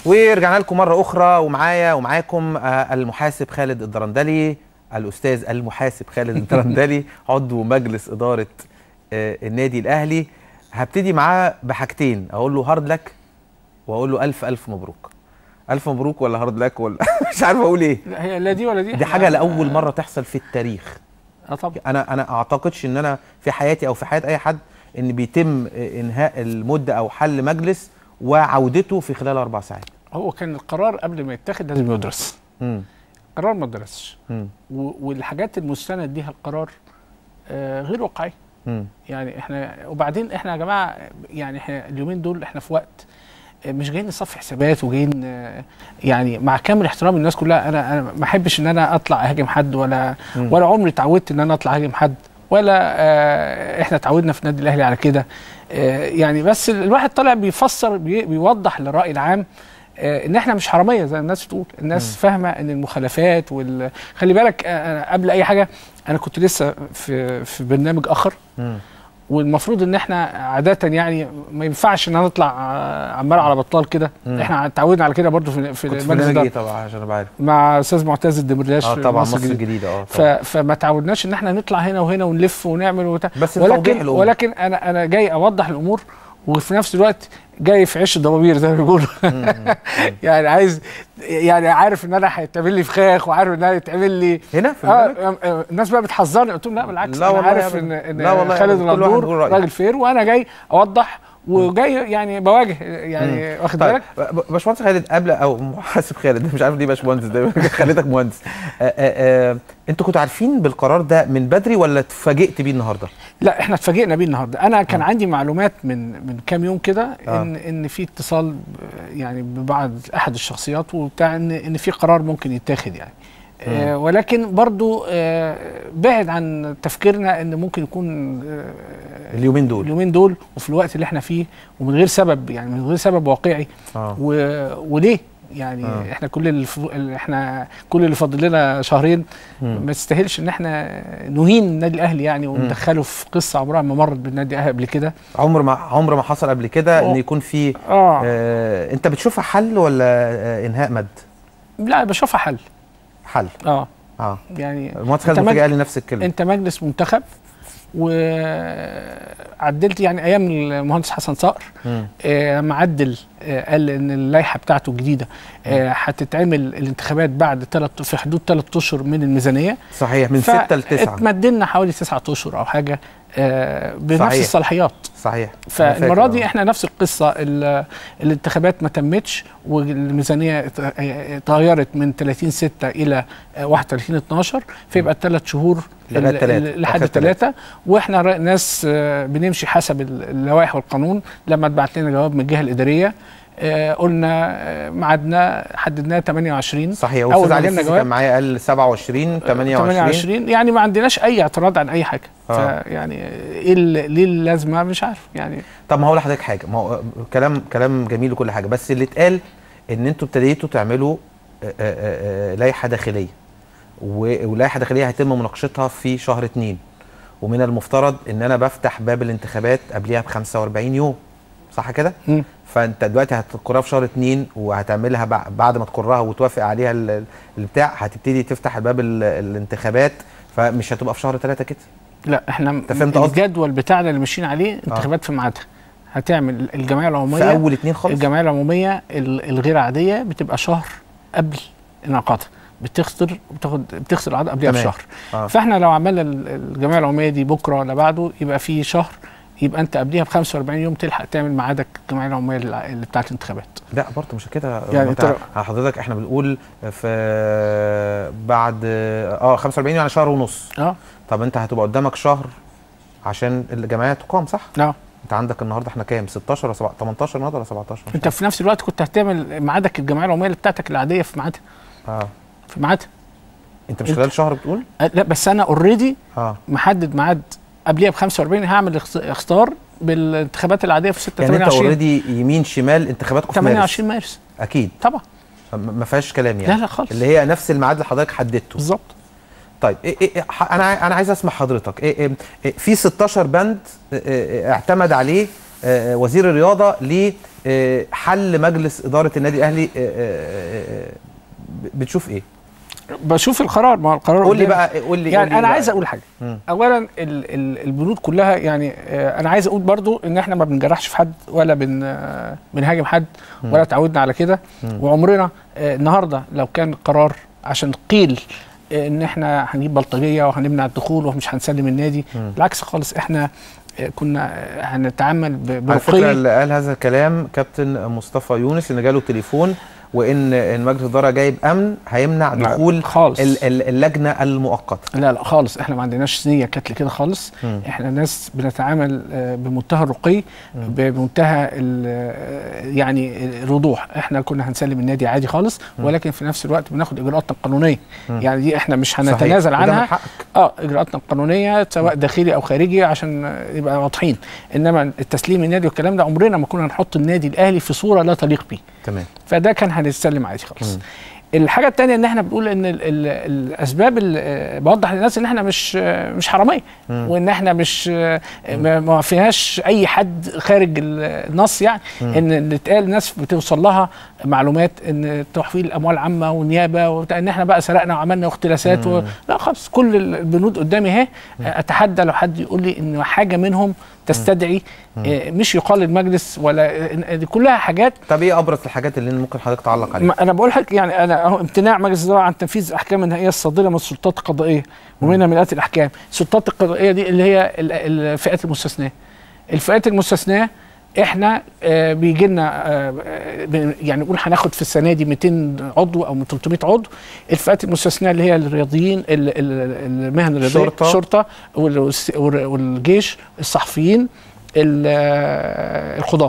ورجعنا لكم مرة أخرى ومعايا ومعاكم آه، المحاسب خالد الدرندلي الأستاذ المحاسب خالد الدرندلي عضو مجلس إدارة آه، النادي الأهلي هبتدي معاه بحاجتين أقول له هارد لك وأقول له ألف ألف مبروك ألف مبروك ولا هارد لك ولا مش عارف أقول إيه لا هي لا دي ولا دي دي حاجة لأول مرة تحصل في التاريخ اه طبعا انا انا اعتقدش ان انا في حياتي او في حياه اي حد ان بيتم انهاء المده او حل مجلس وعودته في خلال اربع ساعات هو كان القرار قبل ما يتاخد لازم يدرس امم قرار ما درسش امم و- والحاجات المستند ليها القرار آه، غير واقعي امم يعني احنا وبعدين احنا يا جماعه يعني احنا اليومين دول احنا في وقت آه، مش جايين نصفي حسابات وجايين آه، يعني مع كامل احترام الناس كلها انا انا ما احبش ان انا اطلع اهاجم حد ولا مم. ولا عمري اتعودت ان انا اطلع اهاجم حد ولا آه، احنا اتعودنا في النادي الاهلي على كده آه، يعني بس الواحد طالع بيفسر بي- بيوضح للراي العام آه، ان احنا مش حراميه زي الناس بتقول الناس فاهمه ان المخالفات وال خلي بالك آه، أنا قبل اي حاجه انا كنت لسه في في برنامج اخر امم والمفروض ان احنا عاده يعني ما ينفعش ان انا اطلع آه، عمال على بطال كده مم. احنا اتعودنا على كده برضو في, في كنت في المجلس برنامج ايه ده طبعا عشان ابقى عارف مع استاذ معتز الدمرداش اه في طبعا مصر مصر الجديدة. الجديده اه ف... طبعا فما تعودناش ان احنا نطلع هنا وهنا ونلف ونعمل وبتاع بس توضيح ولكن الامور ولكن انا انا جاي اوضح الامور وفي نفس الوقت جاي في عش الضبابير زي ما بيقولوا مم، مم. يعني عايز يعني عارف ان انا هيتعمل لي فخاخ وعارف ان انا هيتعمل لي هنا في اه البرنامج؟ آه، آه، الناس بقى بتحذرني قلت لهم لا بالعكس لا انا والله عارف أبداً. ان ان لا والله خالد أبداً. كل واحد الغندور بيقول رأيه. راجل فير وانا جاي اوضح وجاي يعني بواجه يعني واخد طيب بالك ب- باشمهندس خالد قبل او محاسب خالد مش عارف ليه باشمهندس ده خليتك مهندس آه، آه، آه، انتوا كنتوا عارفين بالقرار ده من بدري ولا اتفاجئت بيه النهارده؟ لا احنا اتفاجئنا بيه النهارده انا كان آه. عندي معلومات من من كام يوم كده آه. ان ان في اتصال ب- يعني ببعض احد الشخصيات وبتاع ان ان في قرار ممكن يتاخد يعني آه ولكن برضو آه بعد عن تفكيرنا ان ممكن يكون آه اليومين دول اليومين دول وفي الوقت اللي احنا فيه ومن غير سبب يعني من غير سبب واقعي اه و... وليه يعني آه. آه. احنا كل اللي ف... اللي احنا كل اللي فاضل لنا شهرين مم. ما تستاهلش ان احنا نهين النادي الاهلي يعني وندخله في قصه عمرها ما مرت بالنادي الاهلي قبل كده عمر ما عمر ما حصل قبل كده ان أوه. يكون في اه آه انت بتشوفها حل ولا آه انهاء مد لا بشوفها حل حل اه اه يعني المهندس خالد أنت مفاجئ مج- قال لي نفس الكلمه انت مجلس منتخب وعدلت يعني ايام المهندس حسن صقر مم. آه، لما عدل آه، قال ان اللائحه بتاعته الجديده آه، هتتعمل الانتخابات بعد ثلاث في حدود ثلاث اشهر من الميزانيه صحيح من 6 ل 9 اتمدلنا حوالي تسعة اشهر او حاجه آه، بنفس صحيح. الصلاحيات صحيح أنا فالمره فاكر، دي آه. احنا نفس القصه ال- الانتخابات ما تمتش والميزانيه ات- اتغيرت من 30 6 الى آه، 31 12 فيبقى الثلاث شهور لغاية ال- تلاتة. ال- لحد آخر تلاتة. ثلاثة واحنا ر- ناس آه، بنمشي حسب ال- اللوائح والقانون لما اتبعت لنا جواب من الجهه الاداريه آه، قلنا آه، ميعادنا حددناه 28 صحيح أول واستاذ ما علي جالنا السيسي جواب كان معايا قال 27 28 28 يعني ما عندناش اي اعتراض عن اي حاجه آه. فيعني ايه ال- ليه اللازمه مش عارف يعني طب ما هقول لحضرتك حاجه ما هو كلام كلام جميل وكل حاجه بس اللي اتقال ان انتوا ابتديتوا تعملوا آه، آه، آه، لائحه داخليه و- ولائحه داخليه هيتم مناقشتها في شهر اتنين ومن المفترض ان انا بفتح باب الانتخابات قبلها ب 45 يوم صح كده؟ مم. فانت دلوقتي هتقرها في شهر اتنين وهتعملها بع- بعد ما تقرها وتوافق عليها ال- ال- البتاع هتبتدي تفتح باب ال- الانتخابات فمش هتبقى في شهر ثلاثة كده لا احنا أنت فهمت قصدي؟ الجدول بتاعنا اللي ماشيين عليه انتخابات في ميعادها هتعمل الجمعيه في العموميه اول اتنين خالص الجمعيه العموميه ال- الغير عاديه بتبقى شهر قبل انعقادها بتخسر بتاخد بتخسر العقد قبلها تمام. بشهر آه. فاحنا لو عملنا ال- الجمعيه العموميه دي بكره ولا بعده يبقى في شهر يبقى انت قبليها ب 45 يوم تلحق تعمل ميعادك الجمعيه العموميه اللي اللي بتاعت الانتخابات لا برضه مش كده يعني انت انت حضرتك احنا بنقول في بعد اه 45 يعني شهر ونص اه طب انت هتبقى قدامك شهر عشان الجمعيه تقام صح؟ اه انت عندك النهارده احنا كام 16 ولا 17 18 النهارده ولا 17 انت في نفس الوقت كنت هتعمل ميعادك الجمعيه العموميه اللي بتاعتك العاديه في ميعادها اه في ميعادها انت مش انت- خلال شهر بتقول؟ أه، لا بس انا اوريدي اه محدد ميعاد قبليها ب 45 هعمل اخت- اختار بالانتخابات العاديه في 6 يعني انت 28 اوريدي يمين شمال انتخاباتكم في مارس 28 مارس اكيد طبعا م- ما فيهاش كلام يعني لا لا خالص اللي هي نفس الميعاد اللي حضرتك حددته بالظبط طيب إيه إيه إيه ح- انا عاي- انا عايز اسمع حضرتك إيه إيه إيه في 16 بند إيه إيه اعتمد عليه آه، وزير الرياضه لحل مجلس اداره النادي الاهلي آه، آه، آه، بتشوف ايه بشوف القرار ما هو القرار قول لي قدامي. بقى قول لي يعني قول لي انا بقى. عايز اقول حاجه مم. اولا ال ال البنود كلها يعني آه، انا عايز اقول برضو ان احنا ما بنجرحش في حد ولا بن آه، بنهاجم حد ولا تعودنا على كده وعمرنا آه، النهارده لو كان قرار عشان قيل آه، ان احنا هنجيب بلطجيه وهنمنع الدخول ومش هنسلم النادي بالعكس خالص احنا آه، كنا آه، هنتعامل ب- على فكره برقي اللي قال هذا الكلام كابتن مصطفى يونس ان جاله تليفون وان إن مجلس الاداره جايب امن هيمنع لا، دخول خالص. ال- ال- اللجنه المؤقته لا لا خالص احنا ما عندناش نيه كتل كده خالص مم. احنا ناس بنتعامل آه، بمنتهى الرقي بمنتهى ال- آه، يعني الوضوح احنا كنا هنسلم النادي عادي خالص ولكن في نفس الوقت بناخد اجراءاتنا القانونيه يعني دي احنا مش صحيح. هنتنازل وده من عنها حقك. اه اجراءاتنا القانونيه سواء داخلي او خارجي عشان آه، يبقى واضحين انما التسليم النادي والكلام ده عمرنا ما كنا نحط النادي الاهلي في صوره لا تليق به تمام فده كان هنتسلم عادي خالص الحاجه الثانيه ان احنا بنقول ان ال ال الاسباب ال- بوضح للناس ان احنا مش آه، مش حراميه وان احنا مش آه، ما ما فيهاش اي حد خارج ال- النص يعني ان اللي اتقال ناس بتوصل لها معلومات ان تحويل اموال عامه ونيابه وبتاع ان احنا بقى سرقنا وعملنا اختلاسات و... لا خالص كل البنود قدامي اهي اتحدى لو حد يقول لي ان حاجه منهم تستدعي آه، مش يقال المجلس ولا إن- دي كلها حاجات طب ايه ابرز الحاجات اللي ممكن حضرتك تعلق عليها ما انا بقول لك يعني انا اهو امتناع مجلس الاداره عن تنفيذ احكام النهائيه الصادره من السلطات القضائيه ومنها من آلات الاحكام السلطات القضائيه دي اللي هي ال- الفئات المستثناه الفئات المستثناه احنا آه بيجي لنا آه ب- يعني نقول هناخد في السنه دي 200 عضو او 300 عضو الفئات المستثناه اللي هي الرياضيين ال- ال- المهن الرياضيه الشرطة. الشرطه والس- وال- والجيش الصحفيين ال- آه، القضاه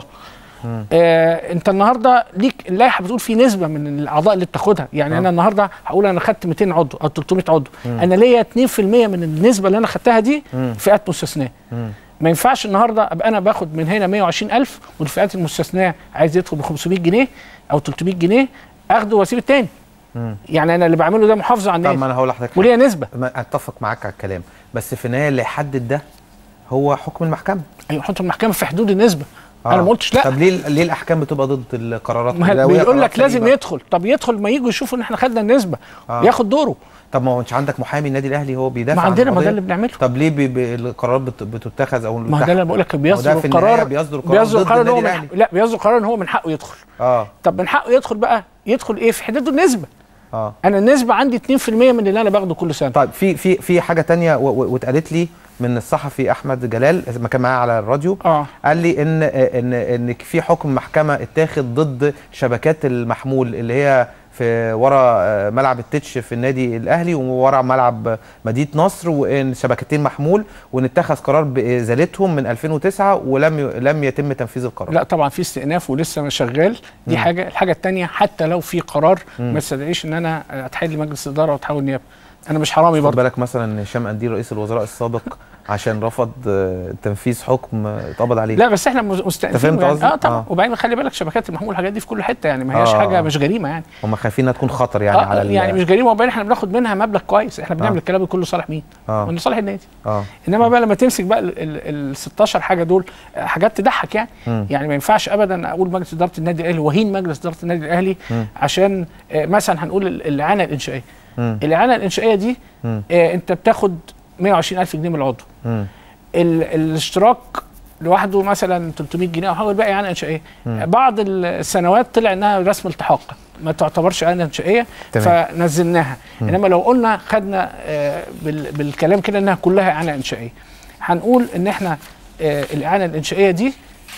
آه انت النهارده ليك اللائحه بتقول في نسبه من الاعضاء اللي بتاخدها يعني آه. آه. انا النهارده هقول انا خدت 200 عضو او 300 عضو انا ليا 2% من النسبه اللي انا خدتها دي مم. فئات مستثناه مم. ما ينفعش النهارده ابقى انا باخد من هنا 120000 والفئات المستثناه عايز يدخل ب 500 جنيه او 300 جنيه اخده واسيب التاني مم. يعني انا اللي بعمله ده محافظه على طب الناس ما انا هقول لحضرتك وليا نسبه ما اتفق معاك على الكلام بس في النهايه اللي يحدد ده هو حكم المحكمه ايوه حط المحكمه في حدود النسبه آه. انا ما قلتش لا طب ليه ليه الاحكام بتبقى ضد القرارات ما هي- لو هي بيقول قرارات لك لازم سليمة؟ يدخل طب يدخل ما يجوا يشوفوا ان احنا خدنا النسبه آه. ياخد دوره طب ما هو انت عندك محامي النادي الاهلي هو بيدافع ما عن عندنا ما القضية؟ ده اللي بنعمله طب ليه بي بي القرارات بت- بتتخذ او ما هو ده اللي بقول لك ما هو ده بيصدر في النهاية القرار بيصدر القرار بيصدر ضد القرار ان هو النادي من الأهلي. حق لا بيصدر القرار ان هو من حقه يدخل اه طب من حقه يدخل بقى يدخل ايه في حدود النسبه اه انا النسبه عندي 2% من اللي انا باخده كل سنه طيب في في في حاجه تانية و- و- واتقالت لي من الصحفي احمد جلال ما كان معايا على الراديو اه قال لي ان ان ان في حكم محكمه اتاخد ضد شبكات المحمول اللي هي في ورا آه، ملعب التتش في النادي الاهلي وورا ملعب مدينه نصر وان شبكتين محمول وان اتخذ قرار بازالتهم من 2009 ولم ي- لم يتم تنفيذ القرار لا طبعا في استئناف ولسه ما شغال دي حاجه الحاجه الثانيه حتى لو في قرار مم. ما تستدعيش ان انا اتحل مجلس اداره واتحول نيابه انا مش حرامي خد برضه بالك مثلا ان هشام قنديل رئيس الوزراء السابق عشان رفض آه، تنفيذ حكم آه، اتقبض عليه لا بس احنا مز- مستأنفين فهمت يعني. قصدي؟ اه طبعا آه. آه. وبعدين خلي بالك شبكات المحمول والحاجات دي في كل حته يعني ما هياش آه. حاجه مش جريمه يعني هم خايفين انها تكون خطر يعني آه على ال- يعني مش جريمه وبعدين احنا بناخد منها مبلغ كويس احنا بنعمل آه. الكلام ده كله صالح مين؟ اه من صالح النادي اه انما بقى لما تمسك بقى ال 16 حاجه دول آه، حاجات تضحك يعني مم. يعني ما ينفعش ابدا اقول مجلس اداره النادي الاهلي وهين مجلس اداره النادي الاهلي مم. عشان آه، مثلا هنقول ال- الاعانه الانشائيه مم. الاعانه الانشائيه دي مم. آه، انت بتاخد 120000 جنيه من العضو مم. ال- الاشتراك لوحده مثلا 300 جنيه او حاجه الباقي اعانه انشائيه مم. بعض السنوات طلع انها رسم التحاق ما تعتبرش اعانه انشائيه تمام. فنزلناها مم. انما لو قلنا خدنا آه، بال- بالكلام كده انها كلها اعانه انشائيه هنقول ان احنا آه، الاعانه الانشائيه دي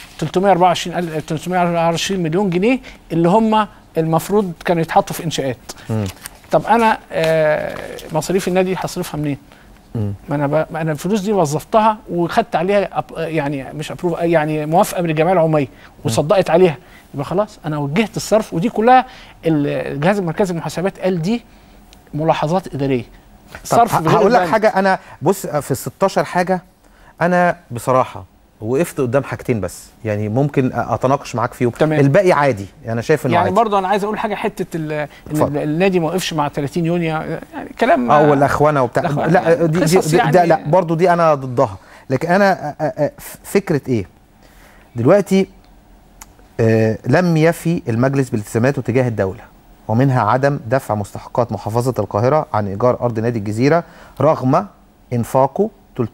324 ال- 324 مليون جنيه اللي هم المفروض كانوا يتحطوا في انشاءات مم. طب انا آه، مصاريف النادي هصرفها منين مم. ما انا ب... ما انا الفلوس دي وظفتها وخدت عليها أب... يعني مش ابروف يعني موافقه من الجمعيه العموميه وصدقت عليها يبقى خلاص انا وجهت الصرف ودي كلها الجهاز المركزي للمحاسبات قال دي ملاحظات اداريه طب صرف ه- بغير هقول لك البند. حاجه انا بص في ال 16 حاجه انا بصراحه وقفت قدام حاجتين بس يعني ممكن أ- اتناقش معاك فيهم تمام. الباقي عادي انا شايف انه يعني عادي برضه انا عايز اقول حاجه حته ال... ان اتفضل. النادي ما وقفش مع 30 يونيو يعني كلام اه والاخوانه وبتاع الأخوانة لا يعني دي, دي, قصص دي يعني- ده لا برضو دي انا ضدها لكن انا أ- أ- أ- فكره ايه دلوقتي آه لم يفي المجلس بالالتزاماته تجاه الدوله ومنها عدم دفع مستحقات محافظه القاهره عن ايجار ارض نادي الجزيره رغم انفاقه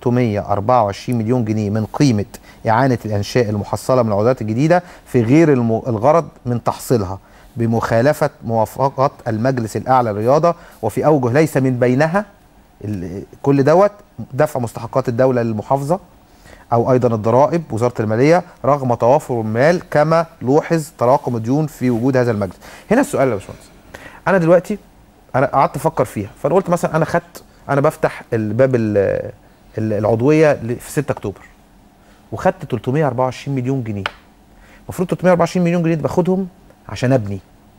324 مليون جنيه من قيمه اعانه الانشاء المحصله من العقودات الجديده في غير الم- الغرض من تحصيلها بمخالفه موافقات المجلس الاعلى للرياضه وفي اوجه ليس من بينها ال- كل دوت دفع مستحقات الدوله للمحافظه او ايضا الضرائب وزاره الماليه رغم توافر المال كما لوحظ تراكم الديون في وجود هذا المجلس. هنا السؤال يا باشمهندس انا دلوقتي انا قعدت افكر فيها فانا قلت مثلا انا خدت انا بفتح الباب ال- ال- العضويه ل- في 6 اكتوبر وخدت 324 مليون جنيه المفروض 324 مليون جنيه دي باخدهم عشان ابني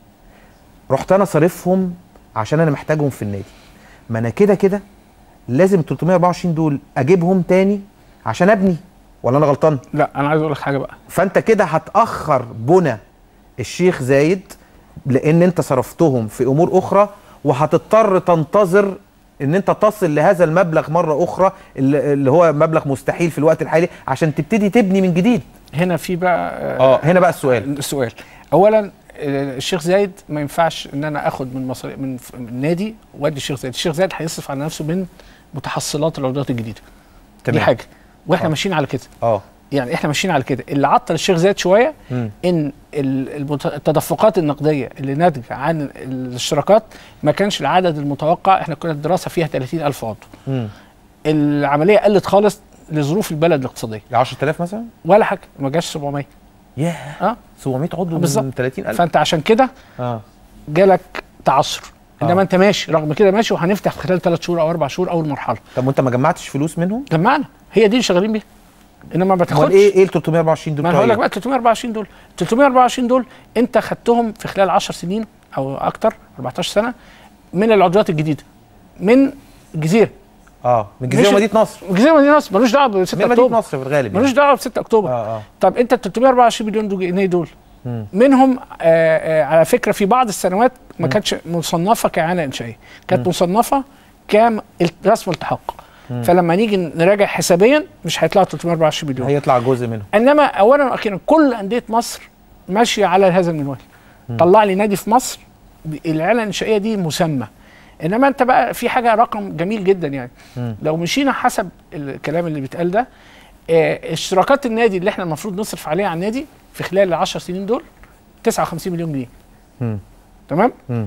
رحت انا صارفهم عشان انا محتاجهم في النادي ما انا كده كده لازم ال 324 دول اجيبهم تاني عشان ابني ولا انا غلطان لا انا عايز اقول لك حاجه بقى فانت كده هتاخر بنى الشيخ زايد لان انت صرفتهم في امور اخرى وهتضطر تنتظر ان انت تصل لهذا المبلغ مره اخرى اللي اللي هو مبلغ مستحيل في الوقت الحالي عشان تبتدي تبني من جديد هنا في بقى اه هنا بقى السؤال السؤال اولا آه، الشيخ زايد ما ينفعش ان انا اخد من مصاري من ف- من النادي وادي الشيخ زايد الشيخ زايد هيصرف على نفسه من متحصلات العقودات الجديده دي حاجه واحنا آه. ماشيين على كده اه يعني احنا ماشيين على كده اللي عطل الشيخ زايد شويه مم. ان ال- المت- التدفقات النقديه اللي ناتجه عن الاشتراكات ما كانش العدد المتوقع احنا كنا الدراسه فيها 30000 عضو مم. العمليه قلت خالص لظروف البلد الاقتصاديه ل 10000 مثلا ولا حاجه ما جاش 700 ياه اه 700 عضو من بالظبط. 30000 فانت عشان كده اه جالك تعثر انما آه. انت ماشي رغم كده ماشي وهنفتح في خلال ثلاث شهور او اربع شهور اول مرحله طب وانت ما جمعتش فلوس منهم؟ جمعنا هي دي اللي شغالين بيها انما ما امال بتاخدش ايه ايه ال 324 دول ما انا هقول لك بتوع بقى 324 دول 324 دول انت خدتهم في خلال 10 سنين او اكتر 14 سنه من العضويات الجديده من الجزيره إيه؟ اه من الجزيره مش- ومدينه نصر الجزيره مدينه نصر ملوش دعوه ب من 6 مدينه اكتوبر نصر في الغالب ملوش يعني. دعوه ب 6 اكتوبر اه اه طب انت ال 324 مليون دو- جنيه دول مم. منهم آه آه على فكره في بعض السنوات ما كانتش مصنفه كاعانه انشائيه كانت مصنفه كرسم التحق فلما نيجي نراجع حسابيا مش هيطلعوا 324 مليون هيطلع جزء منهم انما اولا واخيرا كل انديه مصر ماشيه على هذا المنوال طلع لي نادي في مصر ب- العيله الانشائيه دي مسمى انما انت بقى في حاجه رقم جميل جدا يعني مم. لو مشينا حسب الكلام اللي بيتقال ده آه، اشتراكات النادي اللي احنا المفروض نصرف عليها على النادي في خلال ال 10 سنين دول 59 مليون جنيه مم. تمام مم.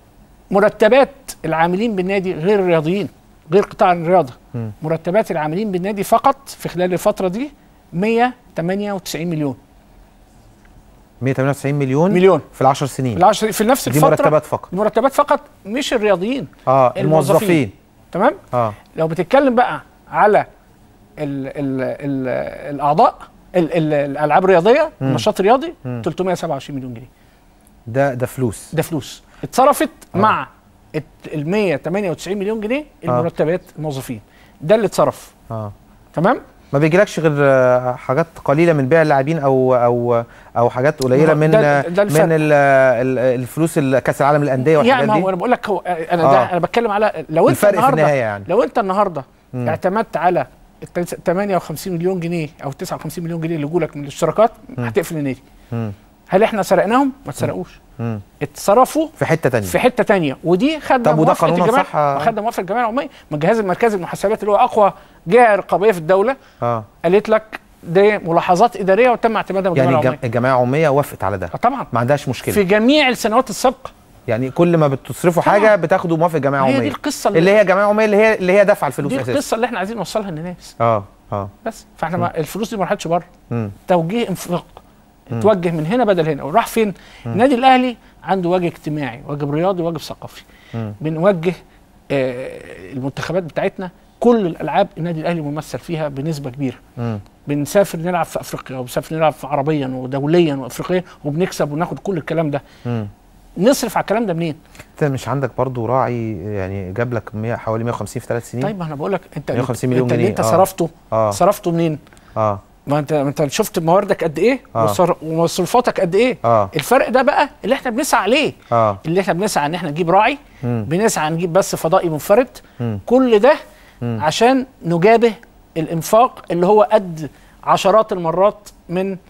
مرتبات العاملين بالنادي غير الرياضيين غير قطاع الرياضه مم. مرتبات العاملين بالنادي فقط في خلال الفتره دي 198 مليون 198 مليون مليون في ال 10 سنين العشر في نفس دي الفتره مرتبات فقط المرتبات فقط مش الرياضيين اه الموظفين. الموظفين تمام اه لو بتتكلم بقى على ال ال ال الاعضاء ال ال الالعاب الرياضيه مم. النشاط الرياضي مم. 327 مليون جنيه ده ده فلوس ده فلوس اتصرفت آه. مع الت- ال 198 مليون جنيه آه. المرتبات الموظفين ده اللي اتصرف اه تمام ما بيجيلكش غير آه، حاجات قليله من بيع اللاعبين او او او حاجات قليله ما هو من ده- آه، ده الفرق. من ال- ال- الفلوس ال- كاس العالم للانديه يعني والحاجات ما هو دي انا بقول لك هو انا آه. ده انا بتكلم على لو انت الفرق في النهارده النهايه يعني لو انت النهارده مم. اعتمدت على ال 58 مليون جنيه او 59 مليون جنيه اللي جولك من الاشتراكات مم. هتقفل النادي مم. هل احنا سرقناهم؟ ما اتسرقوش مم. اتصرفوا في حته تانية في حته تانية ودي خدنا طب وده موافقه قانونا الجمعيه صح؟ آه. خدنا موافقه الجمعيه العموميه من جهاز المركزي للمحاسبات اللي هو اقوى جهه رقابيه في الدوله اه قالت لك دي ملاحظات اداريه وتم اعتمادها من يعني الجمعيه الجم- العموميه الجمعيه العموميه وافقت على ده آه طبعا ما عندهاش مشكله في جميع السنوات السابقه يعني كل ما بتصرفوا طبعاً. حاجه بتاخدوا موافقه جمعيه هي دي عموميه القصه اللي هي جمعيه عموميه اللي هي اللي هي دافعه الفلوس دي اساسا القصه اللي احنا عايزين نوصلها للناس اه اه بس فاحنا ما الفلوس دي ما راحتش بره مم. توجيه انفاق توجه من هنا بدل هنا وراح فين النادي الاهلي عنده واجب اجتماعي واجب رياضي واجب ثقافي مم. بنوجه آه المنتخبات بتاعتنا كل الالعاب النادي الاهلي ممثل فيها بنسبه كبيره مم. بنسافر نلعب في افريقيا وبنسافر نلعب في عربيا ودوليا وافريقيا وبنكسب وناخد كل الكلام ده مم. نصرف على الكلام ده منين انت مش عندك برضو راعي يعني جاب لك 100 حوالي 150 في ثلاث سنين طيب ما انا بقول لك انت 150 مليون انت اللي جنيه، انت آه. صرفته اه صرفته منين اه ما انت ما انت شفت مواردك قد ايه آه. وصر- ومصروفاتك قد ايه اه الفرق ده بقى اللي احنا بنسعى عليه اه اللي احنا بنسعى ان احنا نجيب راعي مم. بنسعى نجيب بس فضائي منفرد مم. كل ده مم. عشان نجابه الانفاق اللي هو قد عشرات المرات من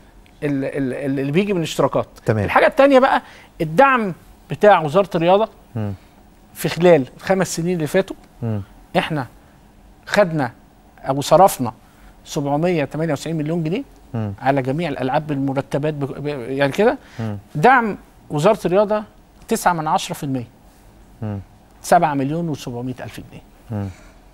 ال- ال- اللي بيجي من الاشتراكات تمام. الحاجه الثانيه بقى الدعم بتاع وزاره الرياضه مم. في خلال الخمس سنين اللي فاتوا مم. احنا خدنا او صرفنا 798 مليون جنيه مم. على جميع الالعاب بالمرتبات بك- ب- يعني كده مم. دعم وزاره الرياضه 9 من 10% مم. 7 مليون و700 الف جنيه مم.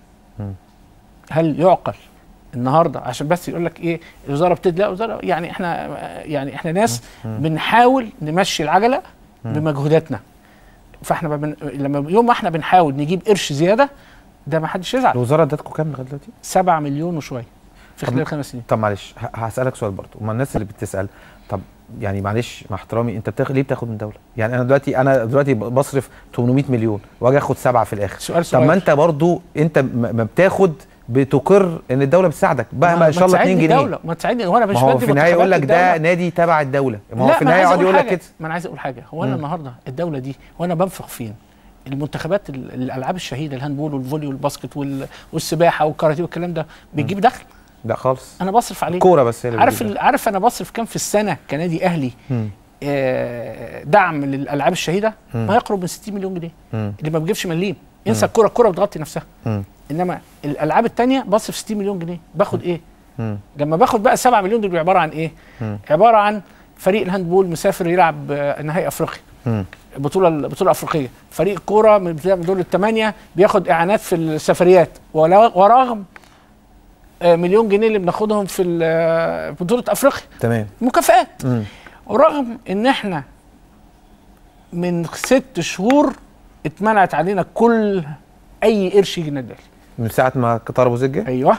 هل يعقل النهارده عشان بس يقول لك ايه الوزاره بتدي لا وزاره يعني احنا يعني احنا ناس بنحاول نمشي العجله بمجهوداتنا فاحنا بن... لما يوم ما احنا بنحاول نجيب قرش زياده ده ما حدش يزعل الوزاره ادتكم كام لغايه دلوقتي 7 مليون وشويه في طب- خلال خمس سنين طب معلش ه- هسالك سؤال برضه ما الناس اللي بتسال طب يعني معلش مع احترامي انت بتاخد ليه بتاخد من الدوله يعني انا دلوقتي انا دلوقتي ب- بصرف 800 مليون واجي اخد سبعه في الاخر سؤال طب ما صغير. انت برضه انت م- ما بتاخد بتقر ان الدوله بتساعدك بقى ما ان شاء الله 2 تساعدني جنيه دولة. ما تساعدني وانا مش ما هو بدي في النهايه يقول لك مرتبات ده الدولة. نادي تبع الدوله ما هو لا في ما أنا النهايه عايز يقعد يقول لك حاجة. كده ما انا عايز اقول حاجه هو انا مم. النهارده الدوله دي وانا بنفخ فين المنتخبات ال- الالعاب الشهيده الهاندبول والفولي والباسكت وال- والسباحه والكاراتيه والكلام ده بيجيب دخل لا خالص انا بصرف عليه كوره بس هي اللي عارف بتجيب ال- عارف انا بصرف كام في السنه كنادي اهلي مم. آه، دعم للالعاب الشهيده مم. ما يقرب من 60 مليون جنيه مم. اللي ما بيجيبش مليم انسى الكوره الكوره بتغطي نفسها مم. انما الالعاب التانية بصرف 60 مليون جنيه باخد ايه مم. لما باخد بقى 7 مليون دول عباره عن ايه مم. عباره عن فريق الهاندبول مسافر يلعب آه، نهائي افريقيا مم. البطوله البطوله الافريقيه فريق الكوره من بتاع- من دول الثمانيه بياخد اعانات في السفريات ولا- ورغم آه، مليون جنيه اللي بناخدهم في ال- آه، بطوله افريقيا تمام مكافآت مم. ورغم ان احنا من ست شهور اتمنعت علينا كل اي قرش يجي النادي الأهلي. من ساعه ما قطار ابو زجه ايوه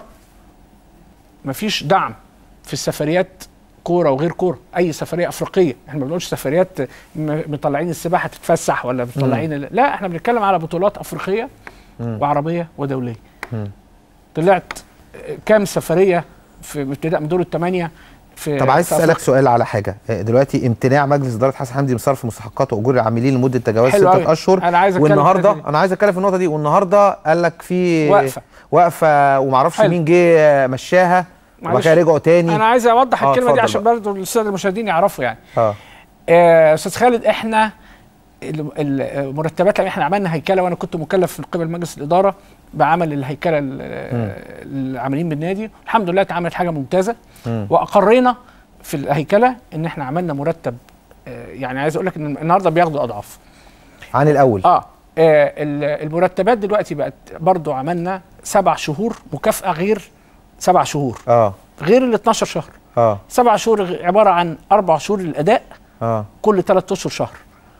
مفيش دعم في السفريات كوره وغير كوره اي سفريه افريقيه احنا ما بنقولش سفريات م- مطلعين السباحه تتفسح ولا مطلعين ال- لا احنا بنتكلم على بطولات افريقيه مم. وعربيه ودوليه مم. طلعت آه، كام سفريه في ابتداء من دور الثمانيه في طب عايز في اسالك أفريقيا. سؤال على حاجه آه، دلوقتي امتناع مجلس اداره حسن حمدي من صرف مستحقات واجور العاملين لمده تجاوز حلو أوي. سته اشهر أنا عايز أتكلم في والنهارده الحتة دي. انا عايز اتكلم في النقطه دي والنهارده قال لك في وقفة. وقفه ومعرفش حلو. مين جه مشاها وبعد معلش. كده رجعوا تاني انا عايز اوضح آه، الكلمه دي اتفضل عشان بقى. برضه الساده المشاهدين يعرفوا يعني اه آه، استاذ خالد احنا ال- ال- المرتبات اللي احنا عملنا هيكله وانا كنت مكلف من قبل مجلس الاداره بعمل الهيكله ال- العاملين بالنادي الحمد لله اتعملت حاجه ممتازه مم. واقرينا في الهيكله ان احنا عملنا مرتب آه، يعني عايز اقول لك ان النهارده بياخدوا اضعاف عن الاول اه, آه ال- المرتبات دلوقتي بقت برضو عملنا سبع شهور مكافاه غير سبع شهور اه غير ال 12 شهر اه سبع شهور غ- عباره عن اربع شهور للاداء اه كل ثلاث اشهر شهر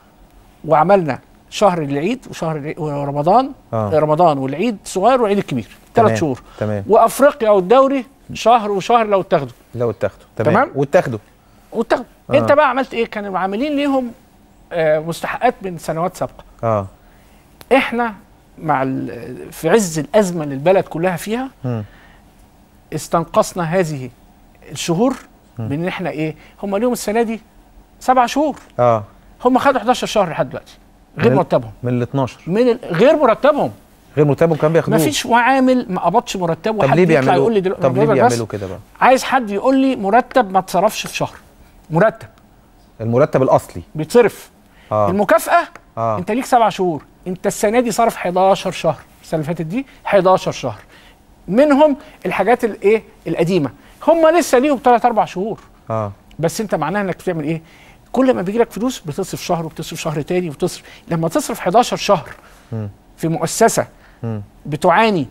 وعملنا شهر العيد وشهر العيد ورمضان آه. رمضان والعيد صغير والعيد الكبير تمام. ثلاث شهور تمام وافريقيا والدوري شهر وشهر لو اتاخدوا لو اتاخدوا تمام, تمام؟ واتاخدوا واتاخدوا آه. انت بقى عملت ايه كانوا عاملين ليهم آه مستحقات من سنوات سابقه اه احنا مع ال- في عز الازمه اللي البلد كلها فيها مم. استنقصنا هذه الشهور بان احنا ايه هم ليهم السنه دي سبع شهور اه هم خدوا 11 شهر لحد دلوقتي غير من ال- مرتبهم من ال 12 من ال... غير مرتبهم غير مرتبهم كان بياخدوه ما فيش معامل ما قبضش مرتبه طب وحد ليه يطلع بيعملوا يقول لي دلوقتي طب ليه بس بيعملوا كده بقى عايز حد يقول لي مرتب ما اتصرفش في شهر مرتب المرتب الاصلي بيتصرف اه المكافاه اه انت ليك سبع شهور انت السنه دي صرف 11 شهر السنه اللي فاتت دي 11 شهر منهم الحاجات الايه القديمه هم لسه ليهم 3 4 شهور اه بس انت معناها انك بتعمل ايه كل ما بيجي لك فلوس بتصرف شهر وبتصرف شهر تاني وبتصرف لما تصرف 11 شهر مم. في مؤسسه مم. بتعاني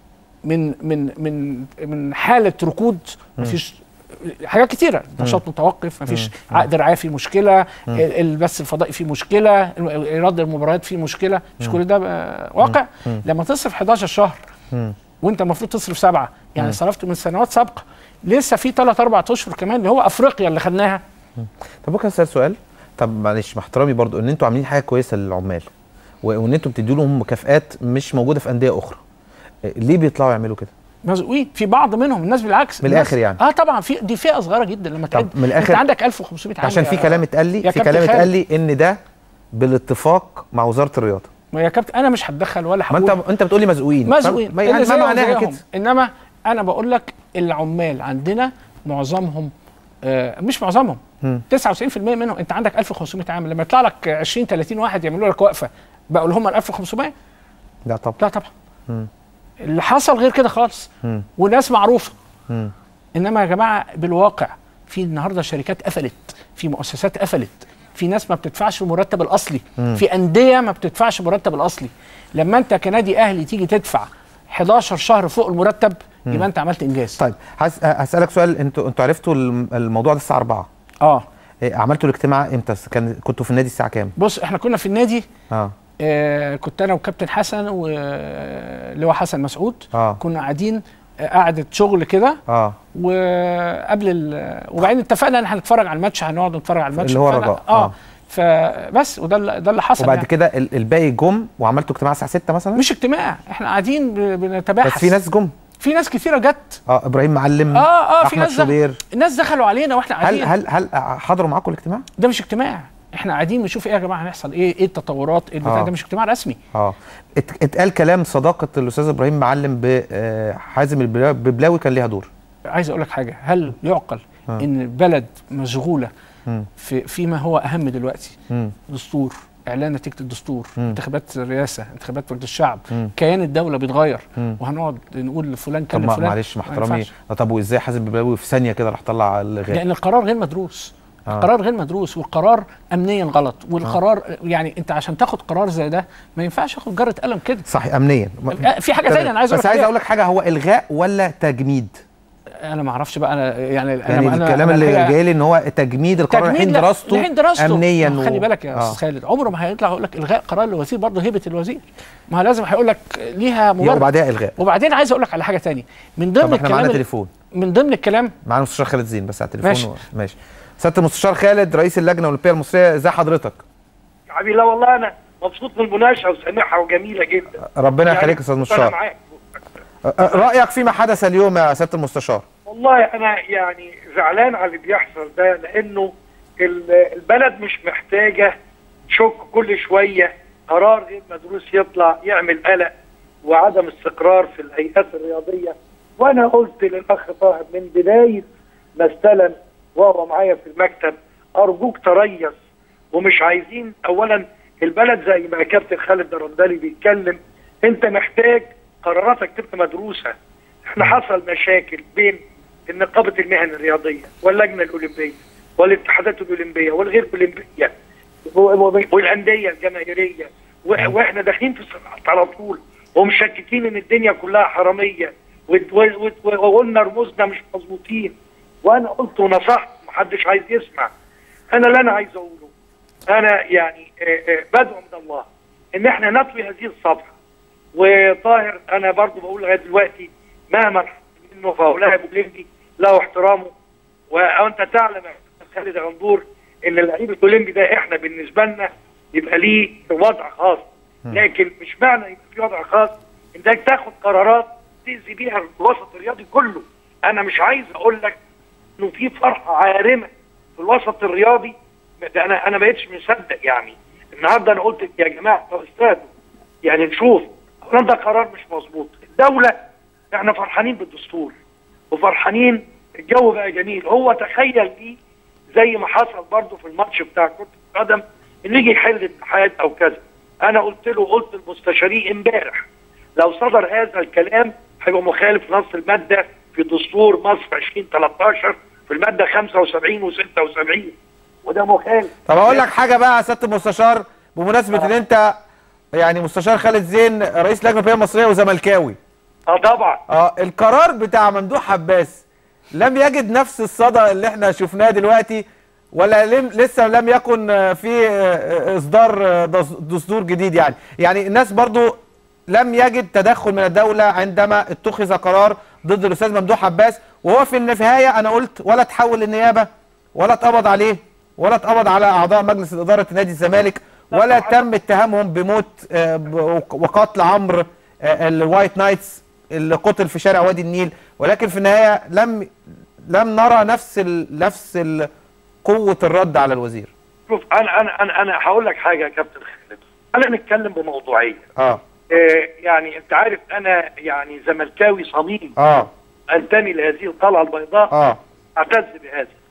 من من من من حاله ركود مفيش حاجات كتيره نشاط متوقف مفيش عقد رعايه فيه مشكله ال- البث الفضائي فيه مشكله ايراد المباريات فيه مشكله مش كل ده بقى واقع لما تصرف 11 شهر مم. وانت المفروض تصرف سبعه يعني صرفت من سنوات سابقه لسه في ثلاث اربع اشهر كمان اللي هو افريقيا اللي خدناها طب ممكن اسال سؤال طب معلش مع احترامي برضو ان انتوا عاملين حاجه كويسه للعمال و- وان انتوا بتدوا لهم مكافآت مش موجوده في انديه اخرى إيه، ليه بيطلعوا يعملوا كده مزقوقين في بعض منهم الناس بالعكس من الناس- الآخر يعني. اه طبعا في دي فئه صغيره جدا لما تعد من الآخر- انت عندك 1500 عامل عشان في يا- كلام اتقال لي يا في كابتن كلام خالد. اتقال لي ان ده بالاتفاق مع وزاره الرياضه ما يا كابتن انا مش هتدخل ولا ما هقول انت انت بتقول لي مزقوقين مزقوقين ما يعني اللي ما زيهم معناها زيهم. كده انما انا بقول لك العمال عندنا معظمهم آه مش معظمهم مم. 99% منهم انت عندك 1500 عامل لما يطلع لك 20 30 واحد يعملوا لك وقفه بقوا اللي هم ال 1500 لا طبعا لا طبعا مم. اللي حصل غير كده خالص مم. وناس معروفه مم. انما يا جماعه بالواقع في النهارده شركات قفلت في مؤسسات قفلت في ناس ما بتدفعش المرتب الاصلي في انديه ما بتدفعش المرتب الاصلي لما انت كنادي اهلي تيجي تدفع 11 شهر فوق المرتب يبقى انت عملت انجاز طيب هس- هسألك سؤال انتوا انتوا عرفتوا الم- الموضوع ده الساعة 4 اه إيه، عملتوا الاجتماع امتى؟ كان كنتوا في النادي الساعة كام؟ بص احنا كنا في النادي اه آه كنت انا وكابتن حسن ولواء حسن مسعود آه. كنا قاعدين آه، قعده شغل كده اه وقبل ال... وبعدين اتفقنا ان احنا هنتفرج على الماتش هنقعد نتفرج على الماتش اللي هو فأنا- الرجاء، اه, آه. فبس وده اللي ده اللي حصل وبعد يعني. كده ال- الباقي جم وعملتوا اجتماع الساعة 6 مثلا؟ مش اجتماع احنا قاعدين ب- بنتباحث بس في ناس جم في ناس كثيره جت اه ابراهيم معلم اه اه في احمد ناس دخل... شوبير الناس دخلوا علينا واحنا هل قاعدين هل هل حضروا معاكم الاجتماع؟ ده مش اجتماع احنا قاعدين بنشوف ايه يا جماعه هنحصل ايه ايه التطورات إيه البتاع آه. ده مش اجتماع رسمي اه ات- اتقال كلام صداقة الاستاذ ابراهيم معلم بحازم البلا- ببلاوي كان ليها دور عايز اقول لك حاجه هل يعقل آه. ان بلد مشغوله مم. في فيما هو اهم دلوقتي مم. دستور اعلان نتيجه الدستور مم. انتخابات الرئاسه انتخابات مجلس الشعب مم. كيان الدوله بيتغير مم. وهنقعد نقول لفلان طب كلم ما- فلان معلش مع ما احترامي ينفعش. آه، طب وازاي حازم البلاوي في ثانية كده راح طلع الغاء؟ لان القرار غير مدروس آه. القرار غير مدروس والقرار امنيا غلط والقرار يعني انت عشان تاخد قرار زي ده ما ينفعش تاخد جره قلم كده صحيح امنيا آه، في حاجه ثانيه انا عايز بس عايز عليها. اقول لك حاجه هو الغاء ولا تجميد انا ما اعرفش بقى انا يعني يعني أنا الكلام أنا اللي الحقيقة- جاي لي ان هو تجميد القرار تجميد الحين لا، دراسته الحين دراسته امنيا ما هو خلي بالك يا آه. استاذ خالد عمره ما هيطلع يقول لك الغاء قرار الوزير برضه هيبه الوزير ما هو لازم هيقول لك ليها مبرر وبعدها الغاء وبعدين عايز اقول لك على حاجه تانية من ضمن طب احنا معانا الكلام تليفون من ضمن الكلام معانا المستشار خالد زين بس على التليفون ماشي. و... ماشي سياده المستشار خالد رئيس اللجنه الاولمبيه المصريه ازي حضرتك حبيبي لا والله انا مبسوط من المناقشه وسامعها وجميله جدا ربنا يعني يخليك يا استاذ أنا المستشار معاك أه، أه، رايك فيما حدث اليوم يا سياده المستشار والله انا يعني زعلان على اللي بيحصل ده لانه ال- البلد مش محتاجه شك كل شويه قرار غير مدروس يطلع يعمل قلق وعدم استقرار في الهيئات الرياضيه وانا قلت للاخ طاهر من بدايه ما استلم وهو معايا في المكتب ارجوك تريث ومش عايزين اولا البلد زي ما كابتن خالد درندلي بيتكلم انت محتاج قراراتك تبقى مدروسه احنا حصل مشاكل بين نقابه المهن الرياضيه واللجنه الاولمبيه والاتحادات الاولمبيه والغير اولمبيه و- و- والانديه الجماهيريه و- واحنا داخلين في صراعات على طول ومشككين ان الدنيا كلها حراميه وت- و- و- وقلنا رموزنا مش مظبوطين وانا قلت ونصحت محدش عايز يسمع انا اللي انا عايز اقوله انا يعني آه، آه، بدعو من الله ان احنا نطوي هذه الصفحه وطاهر انا برضو بقول لغايه دلوقتي مهما انه فهو لاعب اولمبي له احترامه وانت تعلم يا أستاذ خالد غندور ان اللعيب الاولمبي ده احنا بالنسبه لنا يبقى ليه وضع خاص لكن مش معنى يبقى في وضع خاص انك تاخد قرارات تاذي بيها الوسط الرياضي كله انا مش عايز اقول لك انه في فرحه عارمه في الوسط الرياضي ده انا انا بقيتش مصدق يعني النهارده انا قلت يا جماعه طب استاذ يعني نشوف أولاً ده قرار مش مظبوط الدوله احنا فرحانين بالدستور وفرحانين الجو بقى جميل هو تخيل ليه زي ما حصل برضه في الماتش بتاع كره القدم انه يجي يحل الاتحاد او كذا انا قلت له قلت المستشارين امبارح لو صدر هذا الكلام هيبقى مخالف نص الماده في دستور مصر 2013 في الماده 75 و76 وده مخالف طب اقول لك حاجه بقى يا سياده المستشار بمناسبه ان انت يعني مستشار خالد زين رئيس اللجنه الاولمبيه المصريه وزملكاوي اه طبعا اه القرار بتاع ممدوح عباس لم يجد نفس الصدى اللي احنا شفناه دلوقتي ولا لم لسه لم يكن آه، في آه، اصدار آه، دس- دستور جديد يعني يعني الناس برضو لم يجد تدخل من الدولة عندما اتخذ قرار ضد الأستاذ ممدوح عباس وهو في النهاية أنا قلت ولا تحول للنيابة ولا اتقبض عليه ولا اتقبض على أعضاء مجلس إدارة نادي الزمالك ولا تم اتهامهم بموت آه، ب- وقتل عمرو آه، الوايت نايتس اللي قتل في شارع وادي النيل ولكن في النهاية لم لم نرى نفس ال نفس ال قوة الرد على الوزير شوف انا انا انا انا هقول لك حاجه يا كابتن خالد خلينا نتكلم بموضوعيه اه آه يعني انت عارف انا يعني زملكاوي صميم اه انتمي لهذه القلعه البيضاء اه اعتز بهذا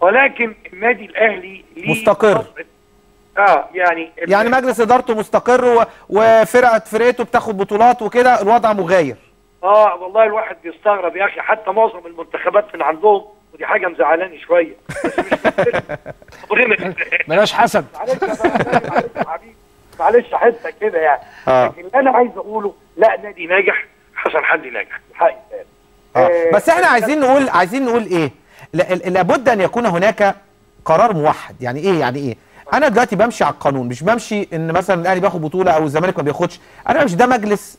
ولكن النادي الاهلي ليه مستقر. وضع- اه يعني ال- يعني مجلس ادارته مستقر و... وفرقه فرقته بتاخد بطولات وكده الوضع مغاير اه والله الواحد بيستغرب يا اخي حتى معظم المنتخبات من عندهم ودي حاجه مزعلاني شويه بس مش مشكلة. بلاش حسد معلش يا بابا، معلش يا حبيبي معلش حته كده يعني آه. لكن اللي انا عايز اقوله لا نادي ناجح حسن حمدي ناجح الحقيقه آه. بس احنا عايزين نقول عايزين نقول ايه لا- ال- لابد ان يكون هناك قرار موحد يعني ايه يعني ايه انا دلوقتي بمشي على القانون مش بمشي ان مثلا الاهلي بياخد بطوله او الزمالك ما بياخدش انا مش ده مجلس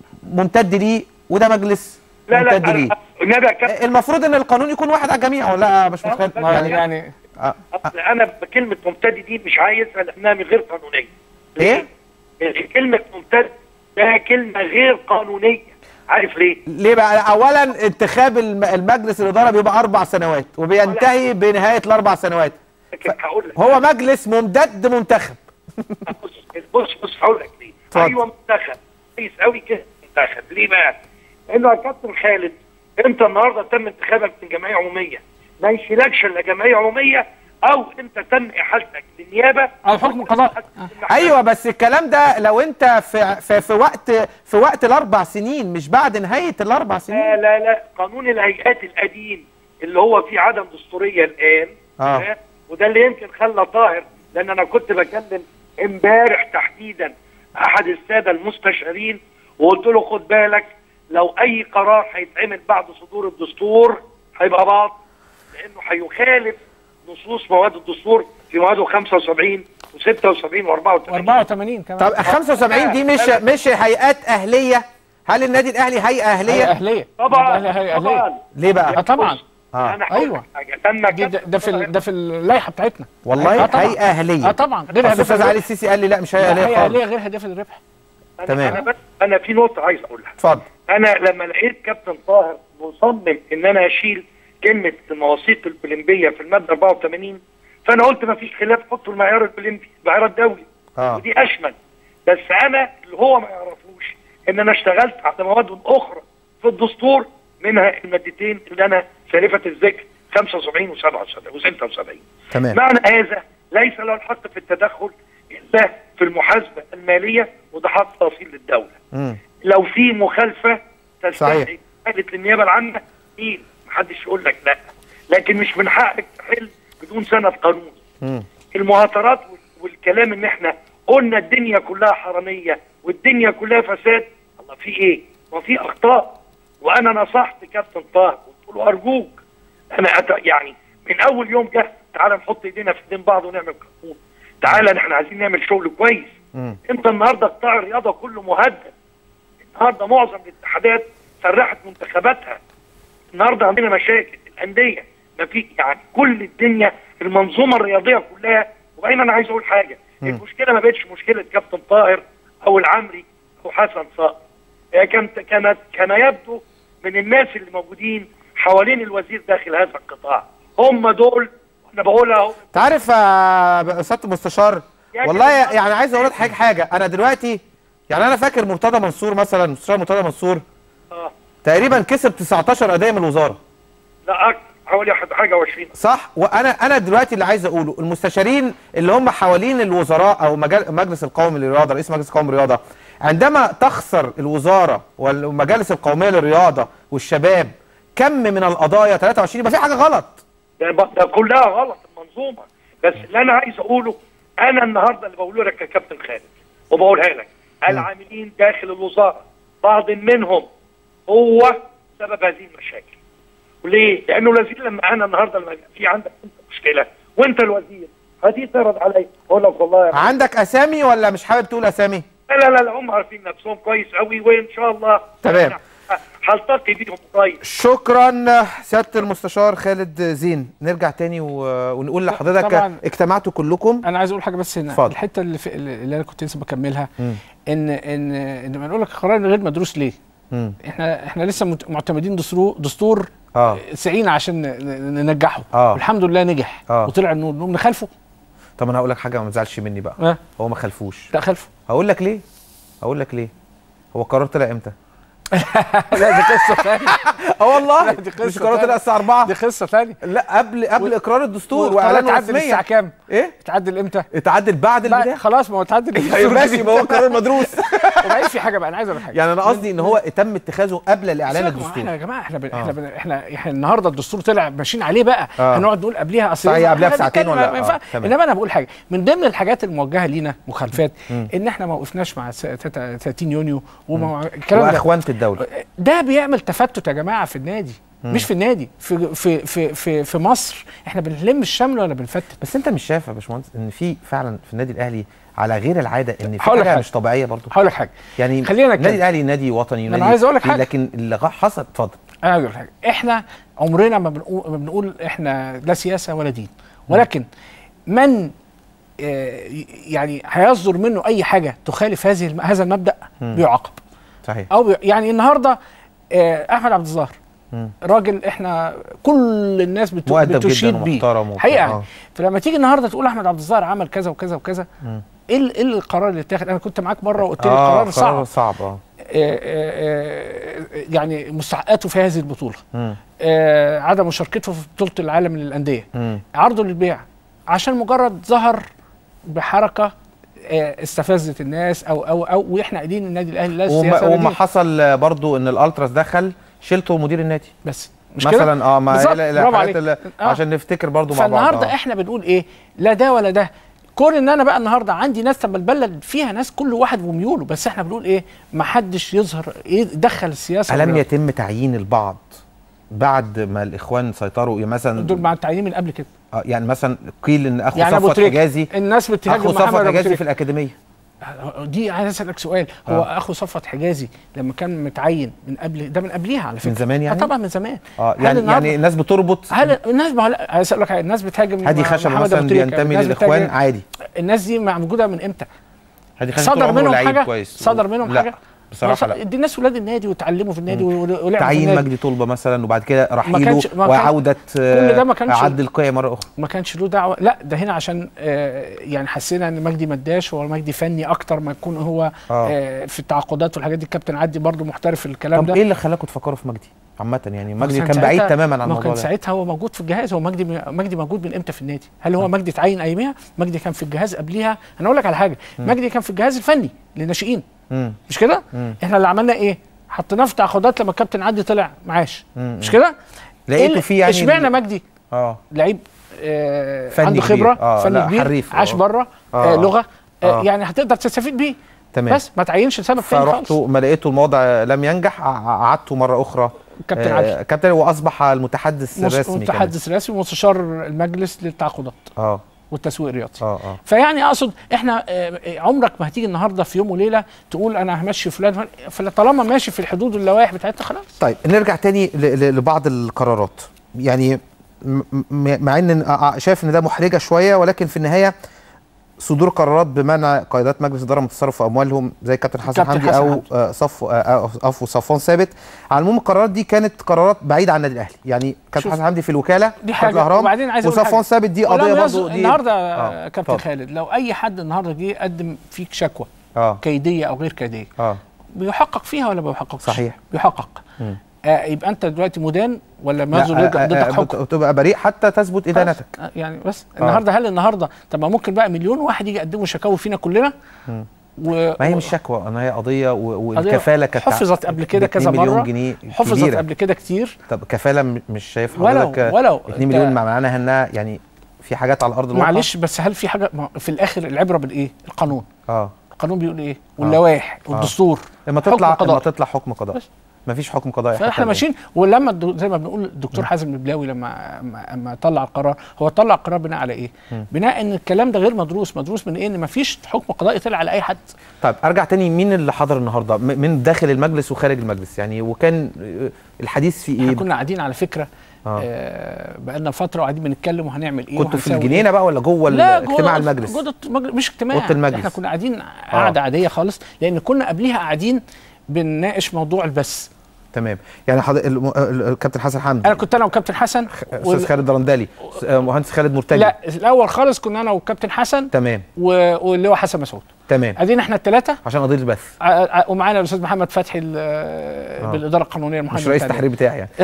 ممتد ليه وده مجلس لا لا ممتد ليه أنا- النبي يا كابتن المفروض ان القانون يكون واحد على الجميع ولا مش متخيل آه، يعني, يعني يعني آه. أصل انا بكلمه ممتد دي مش عايزها لانها غير قانونيه ايه ليه؟ كلمه ممتد ده كلمه غير قانونيه عارف ليه؟ ليه بقى اولا انتخاب الم- المجلس الاداره بيبقى اربع سنوات وبينتهي بنهايه الاربع سنوات لكن هقول لك هو مجلس ممتد منتخب بص بص بص هقول لك ليه؟ اتفضل. ايوه منتخب كويس قوي كده منتخب ليه بقى؟ لانه يا كابتن خالد انت النهارده تم انتخابك من جمعيه عموميه ما يشيلكش الا جمعيه عموميه او انت تم احالتك للنيابه او حكم قضاء ايوه بس الكلام ده لو انت في في, في وقت في وقت الاربع سنين مش بعد نهايه الاربع لا سنين لا لا قانون الهيئات القديم اللي هو فيه عدم دستوريه الان آه. ها؟ وده اللي يمكن خلى طاهر لان انا كنت بكلم امبارح تحديدا احد الساده المستشارين وقلت له خد بالك لو اي قرار هيتعمل بعد صدور الدستور هيبقى باطل لانه هيخالف نصوص مواد الدستور في مواده 75 و76 و84 و84 كمان طب 75 دي مش مش هيئات اهليه هل النادي الاهلي هيئه هي اهليه اهليه طبعا الأهلي هي اهليه طبعا ليه بقى اه طبعا آه. انا هقول أيوة. لك حاجه لما دي ده, كابتن ده في ال- ده في اللائحه بتاعتنا والله آه طبعا. هيئه اهليه اه طبعا غير بس هدف استاذ علي الربح السيسي قال لي لا مش هيئه لا، هي اهليه اهليه خالص غير هدف الربح أنا تمام. انا بس انا في نقطه عايز اقولها اتفضل انا لما لقيت كابتن طاهر مصمم ان انا اشيل كلمه المواثيق الاولمبيه في الماده 84 فانا قلت ما فيش خلاف حطوا المعيار الاولمبي المعيار الدولي اه ودي اشمل بس انا اللي هو ما يعرفوش ان انا اشتغلت على مواد اخرى في الدستور منها المادتين اللي انا سالفه الذكر 75 و77 و76 تمام معنى هذا ليس له الحق في التدخل الا في المحاسبه الماليه وده حق تفصيل للدوله مم. لو في مخالفه صحيح. تستدعي قالت للنيابه العامه مين محدش يقول لك لا لكن مش من حقك تحل بدون سند قانوني مم. المهاترات وال- والكلام ان احنا قلنا الدنيا كلها حراميه والدنيا كلها فساد الله في ايه؟ ما في اخطاء وانا نصحت كابتن طاهر قلت له ارجوك انا أت... يعني من اول يوم جه تعالى نحط ايدينا في ايدين بعض ونعمل قانون تعالى احنا عايزين نعمل شغل كويس مم. انت النهارده قطاع الرياضه كله مهدد النهارده معظم الاتحادات سرحت منتخباتها النهارده عندنا مشاكل الانديه ما في يعني كل الدنيا المنظومه الرياضيه كلها وبعدين انا عايز اقول حاجه مم. المشكله ما بقتش مشكله كابتن طاهر او العمري او حسن صقر هي كانت كانت كان يبدو من الناس اللي موجودين حوالين الوزير داخل هذا القطاع هم دول انا بقولها اهو انت عارف يا سياده المستشار يا والله كابتن يعني عايز اقول لك حاجه حاجه انا دلوقتي يعني انا فاكر مرتضى منصور مثلا المستشار مرتضى منصور آه. تقريبا كسب 19 قضيه من الوزاره لا اكتر حوالي واحد- حاجه و20 صح وانا انا دلوقتي اللي عايز اقوله المستشارين اللي هم حوالين الوزراء او مجال مجلس القومي للرياضه رئيس مجلس القومي للرياضه عندما تخسر الوزاره والمجالس القوميه للرياضه والشباب كم من القضايا 23 يبقى في حاجه غلط ده, ب- ده كلها غلط المنظومه بس اللي انا عايز اقوله انا النهارده اللي بقوله لك يا كابتن خالد وبقولها لك العاملين داخل الوزاره بعض منهم هو سبب هذه المشاكل وليه؟ لانه الوزير لما انا النهارده لما يبقى في عندك انت مشكله وانت الوزير هتيجي تعرض عليا اقول لك والله يا عندك اسامي ولا مش حابب تقول اسامي لا لا لا, لا هم عارفين نفسهم كويس قوي وان شاء الله تمام. هلتقي بيهم قريب شكرا سياده المستشار خالد زين نرجع تاني و- ونقول لحضرتك طبعاً. اجتمعتوا كلكم انا عايز اقول حاجه بس هنا اتفضل. الحته اللي, في اللي انا كنت لسه بكملها مم. ان ان ان ما نقول لك قرار غير مدروس ليه مم. احنا احنا لسه مت- معتمدين دستور دستور اه سعينا عشان ن- ن- ننجحه آه. والحمد لله نجح آه. وطلع النور نقوم نخالفه طب انا هقول لك حاجه ما تزعلش مني بقى اه هو ما خلفوش لا خالفه هقول لك ليه هقول لك ليه هو القرار طلع امتى لا دي قصه ثانيه اه والله لا، دي قصة مش قرار تانية. طلع الساعه 4 دي قصه ثانيه لا قبل قبل اقرار الدستور واعلان واعلانه تعدل الساعه رسميا كام؟ ايه تعدل امتى؟ اتعدل بعد لا البدايه خلاص ما هو تعدل ايوه ماشي ما هو قرار مدروس وبعدين في حاجه بقى انا عايز اقول لك حاجه يعني انا قصدي ان هو تم اتخاذه قبل الاعلان سيبك، ما احنا الدستوري يا جماعه احنا بن... آه. احنا بن... احنا احنا النهارده الدستور طلع ماشيين عليه بقى آه. هنقعد نقول قبليها اصل صحيح، ما- قبلها احنا بساعتين بنتكلم ولا- ما آه، ينفع تمام. انما انا بقول حاجه من ضمن الحاجات الموجهه لينا مخالفات ان احنا ما وقفناش مع س- تتا- 30 يونيو وما الكلام ده واخوانه الدوله ده بيعمل تفتت يا جماعه في النادي مش في النادي في في في في, في مصر احنا بنلم الشمل ولا بنفتت بس انت مش شايف يا باشمهندس ان في فعلا في النادي الاهلي على غير العاده ان في هقول لك حاجه حاجة. مش طبيعيه برضه هقول لك حاجه يعني خلينا نتكلم. النادي الاهلي نادي وطني أنا نادي عايز أقول لك حاجة. لكن اللي غ- حصل اتفضل انا عايز اقول حاجه احنا عمرنا ما بنقول, ما بنقول احنا لا سياسه ولا دين ولكن من آه، يعني هيصدر منه اي حاجه تخالف هذه الم- هذا المبدا بيعاقب صحيح او بي يعني النهارده آه، احمد عبد الظاهر مم. راجل احنا كل الناس بت- مؤدب بتشيد جدا بيه ومحترم وبتاع. حقيقه آه. فلما تيجي النهارده تقول احمد عبد الظاهر عمل كذا وكذا وكذا مم. ايه ال- ايه القرار اللي اتاخد انا كنت معاك مره وقلت لي اه القرار صعب قرار صعب اه آه، آه، آه، يعني مستحقاته في هذه البطوله مم. آه، عدم مشاركته في بطوله العالم للانديه مم. عرضه للبيع عشان مجرد ظهر بحركه آه، استفزت الناس او او او واحنا قايلين النادي الاهلي لا وما, سياسه ولا وما دين. حصل برضو ان الالتراس دخل شلته مدير النادي بس مش كده؟ مثلا اه ما بالظبط، لا- لا، برافو الحاجات عليك. اللي آه. عشان نفتكر برضو مع بعض فالنهارده آه. احنا بنقول ايه لا ده ولا ده كون ان انا بقى النهارده عندي ناس طب البلد فيها ناس كل واحد وميوله بس احنا بنقول ايه ما حدش يظهر يدخل السياسه ألم والرياضة. يتم تعيين البعض بعد ما الاخوان سيطروا يعني مثلا دول مع التعيين من قبل كده آه، يعني مثلا قيل ان اخو يعني ابو صفوت تريكه حجازي الناس بتهاجم اخو محمد صفوت ابو حجازي في تريكه الاكاديميه دي عايز اسالك سؤال هو آه. اخو صفوت حجازي لما كان متعين من قبل ده من قبليها على فكره من زمان يعني؟ آه طبعا من زمان اه هل يعني النهاردة- يعني الناس بتربط هل الناس ما هو لا عايز اسالك حاجة، الناس بتهاجم هادي مع خشب محمد مثلا أبو تريكة، بينتمي الناس للاخوان بتهاجم- عادي الناس دي موجوده من امتى؟ هادي خشب طول صدر عمره منهم لعيب حاجه كويس صدر منهم لا، حاجه بصراحه ما لا ص- دي الناس ولاد النادي وتعلموا في النادي ول- ولعبوا في تعيين النادي مجدي طلبه مثلا وبعد كده رحيله كانش- ما كان- وعوده كل ده ما كانش- عد القية مره اخرى ما كانش له دعوه لا ده هنا عشان آه يعني حسينا ان مجدي مداش هو مجدي فني اكتر ما يكون هو آه. آه في التعاقدات والحاجات دي الكابتن عدي برضو محترف في الكلام طب ده ايه اللي خلاكم تفكروا في مجدي عامه يعني مجدي كان كان بعيد ساعتها- تماما عن ما الموضوع كان ده ساعتها هو موجود في الجهاز هو مجدي مجدي موجود من امتى في النادي هل هو مجدي اتعين اياميها مجدي كان في الجهاز قبليها انا اقول لك على حاجه مجدي كان في الجهاز الفني للناشئين مم. مش كده مم. احنا اللي عملنا ايه حطيناه في تعاقدات لما الكابتن عدي طلع معاش مم. مش كده لقيته إيه- فيه يعني اشمعنى مجدي اه لعيب آه فني عنده كبير. خبره آه، فني لا، كبير حريف. عاش آه. بره آه آه. لغه آه آه. يعني هتقدر تستفيد بيه تمام بس ما تعينش سبب تاني خالص فرحتوا ما لقيتوا الموضع لم ينجح ع- قعدتوا مره اخرى كابتن آه، عادل. كابتن واصبح المتحدث مس- الرسمي كمان. متحدث رسمي ومستشار المجلس للتعاقدات اه والتسويق الرياضي اه اه فيعني اقصد احنا آه، آه، عمرك ما هتيجي النهارده في يوم وليله تقول انا همشي فلان فلان. فطالما ماشي في الحدود واللوائح بتاعتها خلاص طيب نرجع تاني ل- ل- لبعض القرارات يعني م- م- مع ان آه، شايف ان ده محرجه شويه ولكن في النهايه صدور قرارات بمنع قيادات مجلس الاداره من التصرف في اموالهم زي كابتن حسن كابتن حمدي حسن او حمدي. آه، صف آه، آه، عفوا صفوان ثابت على العموم القرارات دي كانت قرارات بعيده عن النادي الاهلي يعني كابتن شوف. حسن حمدي في الوكاله دي كانت حاجه الاهرام وبعدين عايز اقول وصفوان حاجة. ثابت دي قضيه ولم برضه يص- دي النهارده آه، آه، كابتن اتفضل. خالد لو اي حد النهارده جه قدم فيك شكوى اه كيديه او غير كيديه اه بيحقق فيها ولا ما بيحققش؟ صحيح. بيحقق مم. آه يبقى انت دلوقتي مدان ولا لا، مازو آه، ضدك آه، ضدك آه، حكم؟ بت- بتبقى بريء حتى تثبت ادانتك آه، يعني بس النهارده هل النهارده طب ما ممكن بقى مليون واحد يجي يقدموا شكاوي فينا كلنا و... ما هي و- مش شكوى انا هي قضيه و- قضية والكفاله كانت حفظت قبل كده ب 2 كذا مليون مرة. جنيه حفظت كبيرة. قبل كده كتير طب كفاله م- مش شايف ولو- حضرتك ولو 2 ده- مليون معناها انها يعني في حاجات على ارض الواقع معلش بس هل في حاجه ما- في الاخر العبره بالايه؟ القانون اه القانون بيقول ايه؟ واللوائح والدستور لما حكم تطلع لما قضائي. تطلع حكم قضائي بس. مفيش حكم قضائي حتى فاحنا الآن. ماشيين ولما الدو- زي ما بنقول الدكتور حازم البلاوي لما اما أما طلع القرار هو طلع القرار بناء على ايه؟ بناء ان الكلام ده غير مدروس مدروس من ايه؟ ان مفيش حكم قضائي طلع على اي حد طيب ارجع تاني مين اللي حضر النهارده م- من داخل المجلس وخارج المجلس يعني وكان آه، الحديث في احنا ايه كنا قاعدين على فكره آه. آه بقالنا فتره وقاعدين بنتكلم وهنعمل ايه كنتوا في وهنسوي الجنينه بقى ولا جوه لا اجتماع المجلس جوه المجلس مش اجتماع أوضة المجلس. احنا كنا قاعدين قاعده عاديه خالص لان كنا قبليها قاعدين بنناقش موضوع البث تمام يعني حضر... الم... ال- الكابتن حسن حمدي انا كنت انا وكابتن حسن استاذ خالد درندلي س- آه، مهندس خالد مرتجي لا الاول خالص كنا انا وكابتن حسن تمام و- واللي هو حسن مسعود تمام ادينا احنا الثلاثه عشان قضيه البث ومعانا الاستاذ محمد فتحي ال- بالاداره القانونيه المحامي مش رئيس بتاعنا. التحرير بتاعي يعني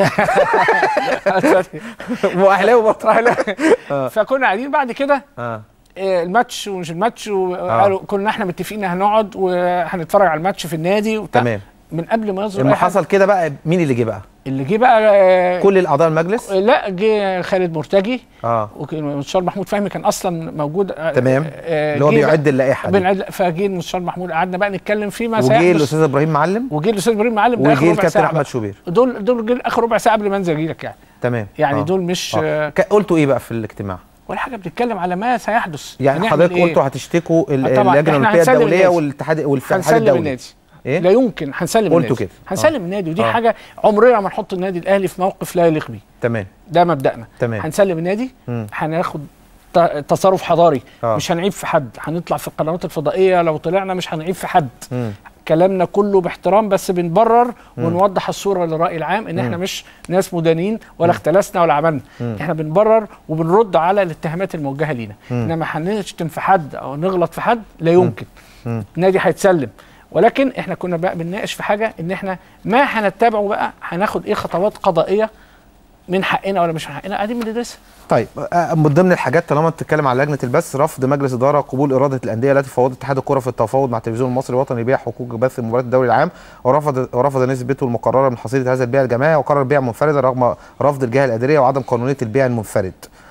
فتحي. واهلاوي برضه فكنا قاعدين بعد كده اه آه، الماتش ومش الماتش وقالوا كنا احنا متفقين هنقعد وهنتفرج على الماتش في النادي وبتاع تمام من قبل ما يظهر لما أي حاجة. حصل كده بقى مين اللي جه بقى اللي جه بقى آه، كل الاعضاء المجلس لا جه خالد مرتجي اه والمستشار محمود فهمي كان اصلا موجود آه، تمام. آه، اللي هو جه بيعد بقى- اللائحه دي بنعد فجه المستشار محمود قعدنا بقى نتكلم فيما وجه سيحدث الاستاذ ابراهيم معلم وجه الاستاذ ابراهيم معلم ده آخر وجه ربع الكابتن ساعة احمد بقى. شوبير دول دول جه اخر ربع ساعه قبل ما انزل اجي لك يعني تمام يعني آه. دول مش آه. آه. ك- قلتوا ايه بقى في الاجتماع ولا حاجه بنتكلم على ما سيحدث يعني هنعمل حضرتك إيه؟ قلتوا هتشتكوا ال- آه، طبعاً. اللجنه إحنا الاولمبيه هنسلم الدوليه النادي. والاتحاد والاتحاد هنسلم الدولي النادي ايه لا يمكن هنسلم قلتوا النادي كده. هنسلم النادي ودي آه. حاجه عمرنا ما نحط النادي الاهلي في موقف لا يليق بيه تمام ده مبدأنا تمام. هنسلم النادي مم. هناخد ت- تصرف حضاري آه. مش هنعيب في حد هنطلع في القنوات الفضائيه لو طلعنا مش هنعيب في حد مم. كلامنا كله باحترام بس بنبرر ونوضح الصوره للراي العام ان احنا مش ناس مدانين ولا اختلسنا ولا عملنا احنا بنبرر وبنرد على الاتهامات الموجهه لينا انما هنشتم في حد او نغلط في حد لا يمكن مم. النادي هيتسلم ولكن احنا كنا بقى بنناقش في حاجه ان احنا ما هنتبعه بقى هناخد ايه خطوات قضائيه من حقنا ولا مش من حقنا قاعدين بندرسها طيب آه، من ضمن الحاجات طالما بتتكلم على لجنه البث رفض مجلس اداره قبول اراده الانديه التي فوضت اتحاد الكره في التفاوض مع التلفزيون المصري الوطني لبيع حقوق بث مباراه الدوري العام ورفض ورفض نسبته المقرره من حصيله هذا البيع الجماعي وقرر بيع منفردا رغم رفض الجهه الاداريه وعدم قانونيه البيع المنفرد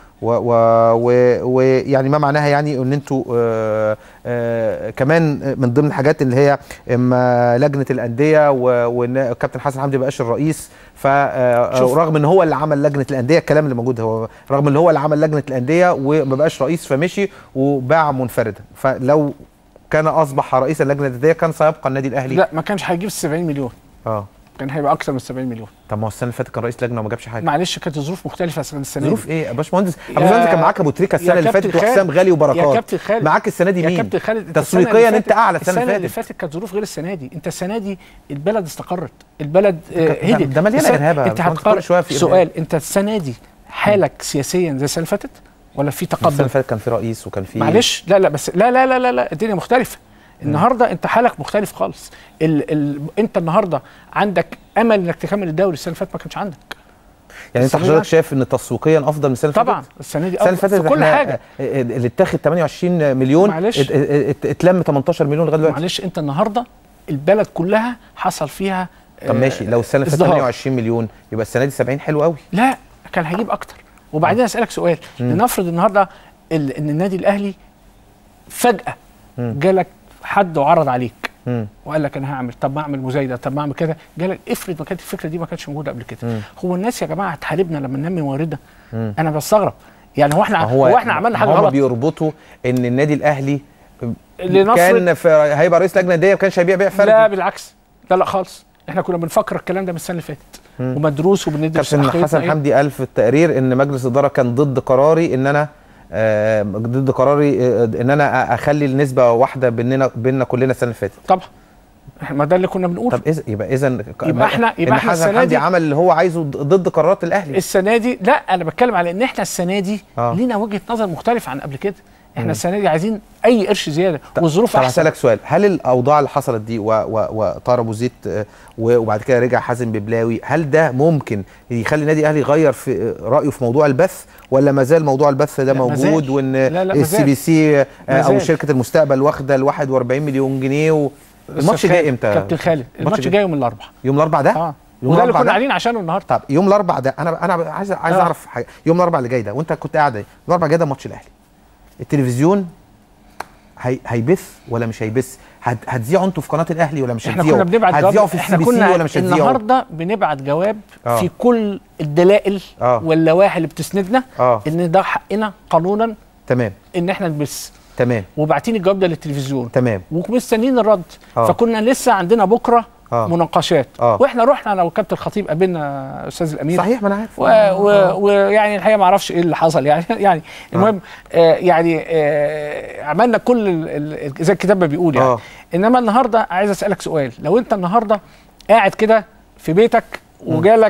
ويعني و و ويعني ما معناها يعني ان انتوا آه آه كمان من ضمن الحاجات اللي هي اما لجنه الانديه و- وان الكابتن حسن حمدي بقاش الرئيس شوف. فرغم ان هو اللي عمل لجنه الانديه الكلام اللي موجود هو رغم ان هو اللي عمل لجنه الانديه وما بقاش رئيس فمشي وباع منفردا فلو كان اصبح رئيسا لجنه الانديه كان سيبقى النادي الاهلي لا ما كانش هيجيب 70 مليون اه كان هيبقى اكتر من 70 مليون طب ما هو السنه اللي فاتت كان رئيس لجنه وما جابش حاجه معلش كانت الظروف مختلفه السنه السنه ظروف دي. ايه يا باشمهندس يا- ابو زنزي كان معاك ابو تريكه السنه يا اللي كابتن فاتت خالد- وحسام غالي وبركات يا كابتن خالد معاك السنه دي يا مين كابتن خالد أنت السنة اللي تسويقيا انت فاتت- اعلى السنه السنه اللي اللي فاتت فاتت كانت ظروف غير السنه دي انت السنه دي البلد استقرت البلد آه، ده- هدت ده مليانة السنة- إرهاب يا انت باشمهندس، هتقرر كل شوية في إرهاب. سؤال انت السنه دي حالك سياسيا زي السنه اللي فاتت ولا في السنه تقدم اللي فاتت كان في رئيس وكان في معلش لا لا بس لا لا لا لا, لا الدنيا مختلفه النهارده انت حالك مختلف خالص ال ال انت النهارده عندك امل انك تكمل الدوري السنه اللي فاتت ما كانش عندك يعني انت السنة حضرتك دي- شايف ان تسويقيا افضل من السنه اللي طبعا فاتت السنه دي السنه اللي أفضل فاتت في كل إحنا، حاجه آه، آه، اللي اتاخد 28 مليون معلش. ات- ات- اتلم 18 مليون لغايه دلوقتي معلش انت النهارده البلد كلها حصل فيها طب آه، ماشي لو السنه اللي فاتت ازدهار. 28 مليون يبقى السنه دي 70 حلو قوي لا كان هيجيب اكتر وبعدين اسالك سؤال لنفرض النهارده ال- ان النادي الاهلي فجاه مم. جالك حد وعرض عليك مم. وقال لك انا هعمل طب ما اعمل مزايده طب ما اعمل كده جالك افرض ما كانت الفكره دي ما كانتش موجوده قبل كده مم. هو الناس يا جماعه هتحاربنا لما ننمي موارده مم. انا بستغرب يعني هو احنا ما هو, احنا عملنا حاجه هم غلط بيربطوا ان النادي الاهلي لنفرض- كان في هيبقى رئيس لجنه انديه ما كانش هيبيع بيع لا فردي بالعكس لا لا خالص احنا كنا بنفكر الكلام ده من السنه اللي فاتت ومدروس وبندرس كابتن آخرتنا حسن إيه. حمدي قال في التقرير ان مجلس الاداره كان ضد قراري ان انا آه ضد قراري آه ان انا اخلي النسبه واحده بيننا بيننا كلنا السنه اللي فاتت طبعا ما ده اللي كنا بنقوله طب إذا يبقى اذا يبقى إحنا- يبقى إحنا حسن السنة حمدي دي- عمل اللي هو عايزه ضد قرارات الاهلي السنه دي لا انا بتكلم على ان احنا السنه دي آه. لينا وجهه نظر مختلفه عن قبل كده احنا السنه دي عايزين اي قرش زياده والظروف طب احسن هسألك سؤال هل الاوضاع اللي حصلت دي و- و- وطار ابو زيد آه، و- وبعد كده رجع حازم ببلاوي هل ده ممكن يخلي النادي الاهلي يغير في آه، رايه في موضوع البث ولا ما زال موضوع البث ده لا، ما موجود زال. وان لا، لا، ما السي زال. بي سي آه، ما او زال. شركه المستقبل واخده ال 41 مليون جنيه و... الماتش أستاذ جاي خالد، امتى كابتن خالد الماتش جاي. جاي يوم الاربعاء يوم الاربعاء ده اه يوم وده اللي الأربعاء كنا ده؟ قاعدين عشانه النهارده طب يوم الاربعاء ده انا انا عايز عايز آه. اعرف حاجه يوم الاربعاء اللي جاي ده وانت كنت قاعد يوم الاربعاء الجاي ده ماتش الاهلي التلفزيون هي هيبث ولا مش هيبث هت- هتذيعوا انتوا في قناه الاهلي ولا مش احنا هتذيعوا كنا بنبعت هتذيعوا جواب في السي احنا بي سي كنا ولا مش هتذيعوا النهارده بنبعت جواب آه. في كل الدلائل آه. واللوائح اللي بتسندنا اه ان ده حقنا قانونا تمام ان احنا نبث تمام وبعتين الجواب ده للتلفزيون تمام ومستنيين الرد آه. فكنا لسه عندنا بكره آه. مناقشات آه. واحنا رحنا انا وكابتن الخطيب قابلنا استاذ الامير صحيح ما انا عارف ويعني و... ويعني الحقيقه ما اعرفش ايه اللي حصل يعني يعني المهم آه يعني آه عملنا كل ال... ال... زي الكتاب ما بيقول يعني آه. انما النهارده عايز اسالك سؤال لو انت النهارده قاعد كده في بيتك وجالك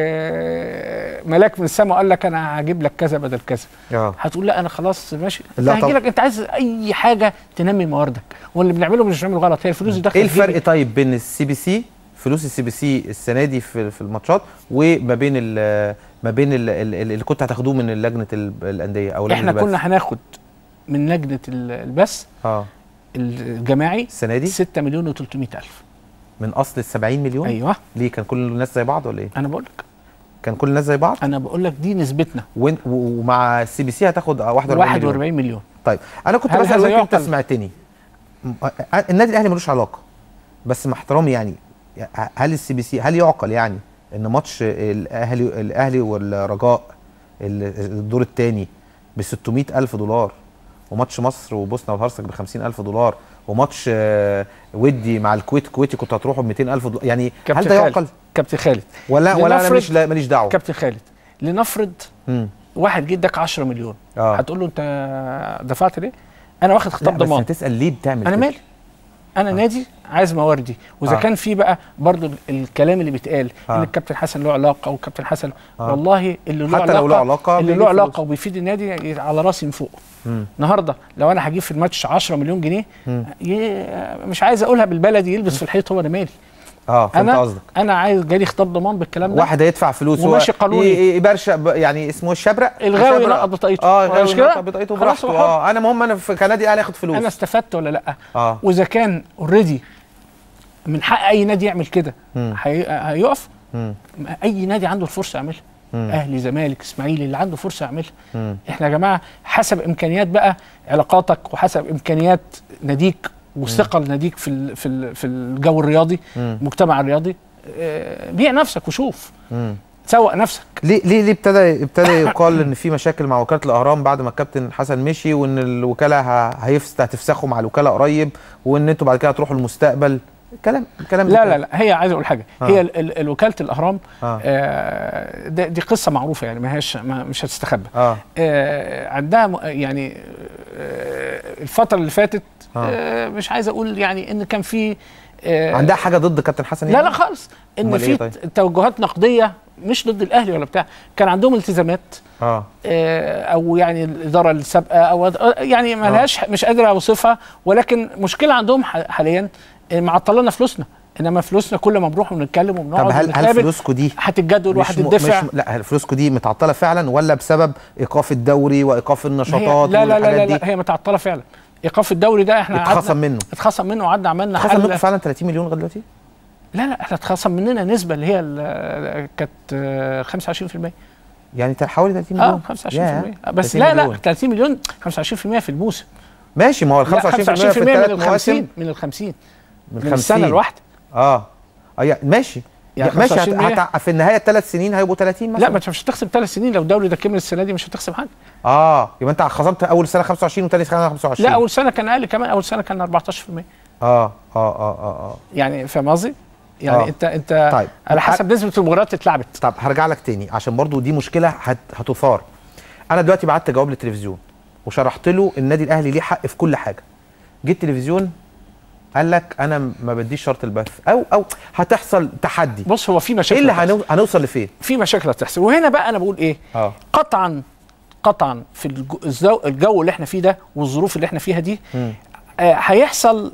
آه، ملاك من السماء وقال لك انا هجيب لك كذا بدل كذا اه هتقول لا انا خلاص ماشي لا لا هجي لك انت عايز اي حاجه تنمي مواردك واللي بنعمله مش بنعمله غلط هي الفلوس دي داخله ايه في جيبي. الفرق طيب بين السي بي سي فلوس السي بي سي السنه دي في في الماتشات وما بين ال ما بين ال- ال- اللي كنت هتاخدوه من لجنه ال- الانديه او لجنه احنا البث؟ كنا هناخد من لجنه ال- البث اه الجماعي السنه دي 6 مليون و300 الف من اصل ال 70 مليون ايوه ليه كان كل الناس زي بعض ولا ايه انا بقول لك كان كل الناس زي بعض انا بقول لك دي نسبتنا وإن- و- ومع السي بي سي هتاخد 41 مليون 41 مليون طيب انا كنت هل بسال هذا وانت انت يعقل؟ سمعتني م- آه، النادي الاهلي ملوش علاقه بس مع احترامي يعني هل السي بي سي هل يعقل يعني ان ماتش الاهلي الاهلي والرجاء ال- الدور الثاني ب 600 الف دولار وماتش مصر وبوسنا والهرسك ب 50 الف دولار وماتش آه، ودي مع الكويت كويتي كنت هتروحوا ب 200 الف دولار يعني هل كابتن ده خالد. يعقل كابتن خالد ولا ولا انا لنفرض- ماليش لا- ماليش دعوه كابتن خالد لنفرض مم. واحد جه اداك 10 مليون اه هتقول له انت دفعت ليه؟ انا واخد لا خطاب بس ضمان تسال ليه بتعمل انا كده؟ مالي انا نادي عايز مواردي واذا آه. كان في بقى برضو ال- الكلام اللي بيتقال آه. ان الكابتن حسن له علاقه والكابتن حسن آه. والله اللي له حتى لو له علاقة اللي بيجيب له فلوس. علاقه وبيفيد النادي على راسي من فوق مم. النهارده لو انا هجيب في الماتش 10 مليون جنيه مم. ي- مش عايز اقولها بالبلدي يلبس في الحيط هو انا مالي اه فهمت انا قصدك انا عايز جالي خطاب ضمان بالكلام ده واحد هيدفع فلوس وماشي هو قانوني. ي- ي- يبرشق ب- يعني اسمه الشبرق الغاوي الشبرق. ينقط بطاقيته اه الغاوي مش كده؟ ينقط بطاقيته خلاص براحته هو حر. اه انا مهم انا في كنادي اهلي اخد فلوس انا استفدت ولا لا اه واذا كان اوريدي من حق اي نادي يعمل كده مم. هي- هيقف مم. اي نادي عنده الفرصه يعملها مم. اهلي زمالك اسماعيلي اللي عنده فرصه يعملها مم. احنا يا جماعه حسب امكانيات بقى علاقاتك وحسب امكانيات ناديك وثقل ناديك في ال- في ال- في الجو الرياضي مم. المجتمع الرياضي آه، بيع نفسك وشوف مم. سوق نفسك ليه ليه ليه ابتدى ابتدى يقال ان في مشاكل مع وكاله الاهرام بعد ما الكابتن حسن مشي وان الوكاله ه- هيفس هتفسخوا مع الوكاله قريب وان انتوا بعد كده هتروحوا المستقبل كلام كلام لا لا لا هي عايز اقول حاجه آه. هي ال- ال- الوكاله الاهرام اه آه، ده- دي قصه معروفه يعني ما هيش ما مش هتستخبى اه آه، عندها م- يعني آه، الفتره اللي فاتت آه. آه، مش عايز اقول يعني ان كان في آه، عندها حاجه ضد كابتن حسن لا يعني؟ لا خالص ان أمال في إيه طيب؟ توجهات نقديه مش ضد الاهلي ولا بتاع كان عندهم التزامات اه آه، او يعني الاداره السابقه او آه، يعني ما لهاش مش قادر اوصفها ولكن مشكله عندهم ح- حاليا آه، معطلنا فلوسنا انما فلوسنا كل ما بنروح ونتكلم طب وبنقعد هل هل ونتقابل فلوسكم دي هتتجدول مش م- وهتدفع مش لا هل فلوسكم دي متعطله فعلا ولا بسبب ايقاف الدوري وايقاف هي النشاطات لا لا لا والحاجات لا, دي لا هي متعطله فعلا ايقاف الدوري ده احنا اتخصم قعدنا- منه اتخصم منه وقعدنا عملنا اتخصم منكم حل فعلا 30 مليون لغايه دلوقتي لا لا احنا اتخصم مننا نسبه اللي هي ال- كانت آه، 25% يعني تا- حوالي 30 مليون اه 25% ياه، بس 30 لا لا مليون. 30 مليون 25% في الموسم ماشي ما هو ال لا 25% 25% في من الثلاث ال مواسم 50 من ال 50 من من السنه الواحده اه اه يعني ماشي يعني يعني ماشي هت... 25% هت... في النهايه الثلاث سنين هيبقوا 30 مثلا لا ما انت مش هتخصم ثلاث سنين لو الدوري ده كمل السنه دي مش هتخصم حاجه اه يبقى انت خصمت اول سنه 25 وثاني سنه 25 لا اول سنه كان اقل كمان اول سنه كان 14% اه اه اه اه اه يعني فاهم قصدي؟ يعني آه. انت انت طيب. على حسب نسبه المباريات اللي اتلعبت طب هرجع لك تاني عشان برضو دي مشكله هت... هتثار انا دلوقتي بعت جواب للتلفزيون وشرحت له النادي الاهلي ليه حق في كل حاجه جه التلفزيون قال لك انا ما بديش شرط البث او او هتحصل تحدي بص هو في ايه مشاكل اللي هتحصل. هنو... هنوصل لفين في مشاكل هتحصل وهنا بقى انا بقول ايه اه قطعا قطعا في الجو, الزو- الجو اللي احنا فيه ده والظروف اللي احنا فيها دي مم. آه، هيحصل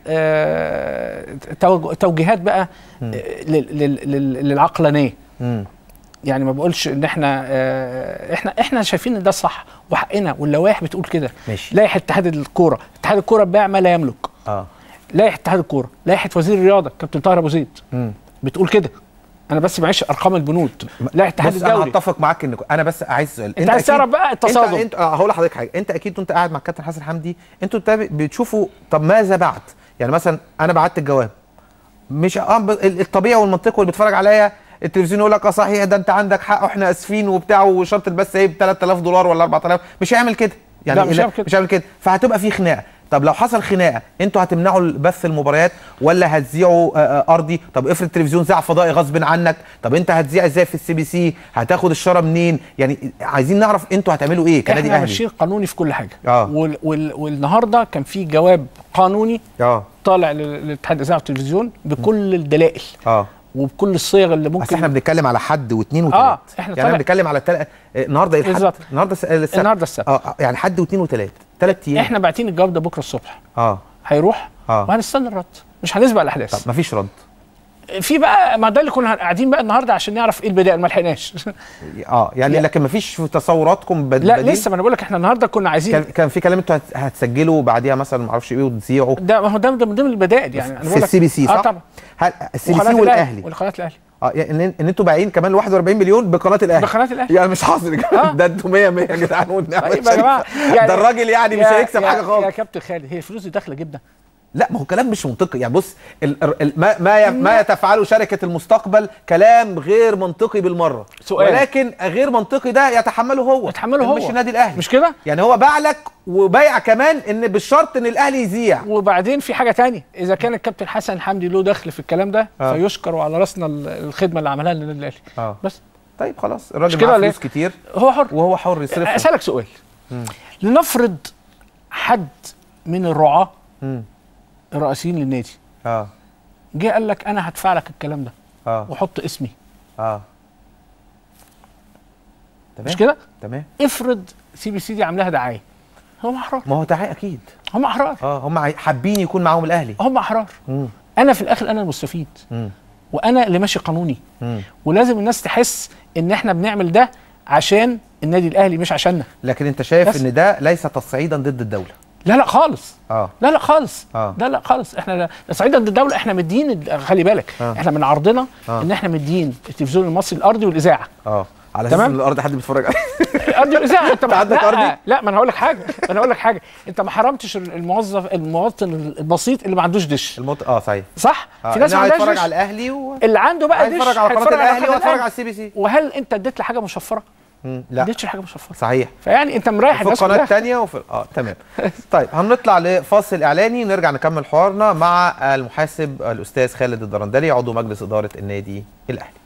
آه، توج- توجيهات بقى آه، لل- لل- لل- للعقلانيه امم يعني ما بقولش ان احنا آه، احنا احنا شايفين ان ده صح وحقنا واللوائح بتقول كده ماشي لائحه اتحاد الكوره اتحاد الكوره باع ما لا يملك اه لائحه اتحاد الكوره لائحه وزير الرياضه كابتن طاهر ابو زيد امم بتقول كده انا بس معيش ارقام البنود لائحه اتحاد بص انا الدوري هتفق معاك ان انا بس عايز سؤال انت عايز أكيد- تعرف بقى التصادم. انت, انت آه، هقول لحضرتك حاجه انت اكيد وانت قاعد مع الكابتن حسن حمدي انتوا بتاب- بتشوفوا طب ماذا بعد يعني مثلا انا بعت الجواب مش اه ب- ال- الطبيعي والمنطقي واللي بيتفرج عليا التلفزيون يقول لك اه صحيح ده انت عندك حق واحنا اسفين وبتاع وشرط البث ايه ب 3000 دولار ولا 4000 مش هيعمل كده يعني لا، مش لا، هيعمل كده. مش هيعمل كده فهتبقى في خناقه طب لو حصل خناقه انتوا هتمنعوا بث المباريات ولا هتذيعوا آه، آه، ارضي طب افرض التلفزيون ذاع فضائي غصب عنك طب انت هتذيع ازاي في السي بي سي هتاخد الشاره منين يعني عايزين نعرف انتوا هتعملوا ايه كنادي احنا اهلي ماشيين قانوني في كل حاجه آه. وال وال والنهارده كان في جواب قانوني اه طالع لل- لاتحاد الاذاعه والتلفزيون بكل الدلائل اه وبكل الصيغ اللي بس ممكن احنا بنتكلم على حد واثنين وثلاث آه، إحنا يعني طالع- احنا بنتكلم على تل... النهارده ايه الحد بالظبط. النهارده س- السبت النهارده السبت اه آه، يعني حد واثنين وثلاث ثلاث ايام احنا باعتين الجواب ده بكره الصبح اه هيروح اه وهنستنى الرد مش هنسبق طب الاحداث مفيش رد في بقى ما ده اللي كنا قاعدين بقى النهارده عشان نعرف ايه البدائل ما لحقناش اه يعني يا- لكن مفيش في تصوراتكم بد... لا بديل؟ لسه ما انا بقول لك احنا النهارده كنا عايزين كان كان في كلام انتوا هت- هتسجلوا بعديها مثلا معرفش ايه وتذيعوا ده ما هو ده ده من ضمن البدائل يعني انا في بقول لك السي بي سي اه صح؟ طبعا هل السي بي وقناة سي والاهلي والقناه الاهلي اه يعني ان ان انتوا بايعين كمان 41 مليون بقناه الاهلي بقناه الاهلي يعني مش حاصل آه. ده انتوا 100 100 يا جدعان والنعمه طيب يا جماعه ده الراجل يعني مش يا- هيكسب يا- حاجه يا خالص كابتن خالد هي الفلوس دي داخله جدا لا ما هو كلام مش منطقي يعني بص ال ال ما ما ي- ما يتفعله شركه المستقبل كلام غير منطقي بالمره سؤال. ولكن غير منطقي ده يتحمله هو يتحمله هو مش النادي الاهلي مش كده يعني هو باع لك وبايع كمان ان بالشرط ان الاهلي يذيع وبعدين في حاجه تانية اذا كان الكابتن حسن حمدي له دخل في الكلام ده آه. فيشكر وعلى راسنا ال- الخدمه اللي عملها للنادي الاهلي اه بس طيب خلاص الراجل مش كده معاه ولا فلوس كتير هو حر وهو حر يصرفها اسالك سؤال لنفرض حد من الرعاه مم. الرئيسيين للنادي اه جه قال لك انا هدفع لك الكلام ده اه وحط اسمي اه تمام مش كده تمام افرض سي بي سي دي عاملاها دعايه هم احرار ما هو دعايه اكيد هم احرار اه هم عاي- حابين يكون معاهم الاهلي هم احرار مم. انا في الاخر انا المستفيد مم. وانا اللي ماشي قانوني مم. ولازم الناس تحس ان احنا بنعمل ده عشان النادي الاهلي مش عشاننا لكن انت شايف بس. ان ده ليس تصعيدا ضد الدوله لا لا خالص اه لا لا خالص آه. لا لا خالص احنا لا- صعيدا ضد الدوله احنا مدين ال- خلي بالك آه. احنا من عرضنا آه. ان احنا مدين التلفزيون المصري الارضي والاذاعه اه على اساس تمام. ان الارض حد بيتفرج عليه الارضي والاذاعه انت ما- عندك لا أرضي؟ لا ما انا هقول لك حاجه انا هقول لك حاجه انت ما حرمتش الموظف المواطن البسيط اللي ما عندوش دش المط... اه صحيح صح آه. في ناس ما إنه عندهاش هيتفرج دش على الاهلي و... اللي عنده بقى دش هيتفرج على قناه هيتفرج الاهلي قناة وهيتفرج على الأهلي. السي بي سي وهل انت اديت له حاجه مشفره؟ مم. ما لا اديتش حاجه مشفره صحيح فيعني انت مريح في الناس القناه كلها الثانيه وفي اه تمام طيب هنطلع لفاصل اعلاني نرجع نكمل حوارنا مع المحاسب الاستاذ خالد الدرندلي عضو مجلس اداره النادي الاهلي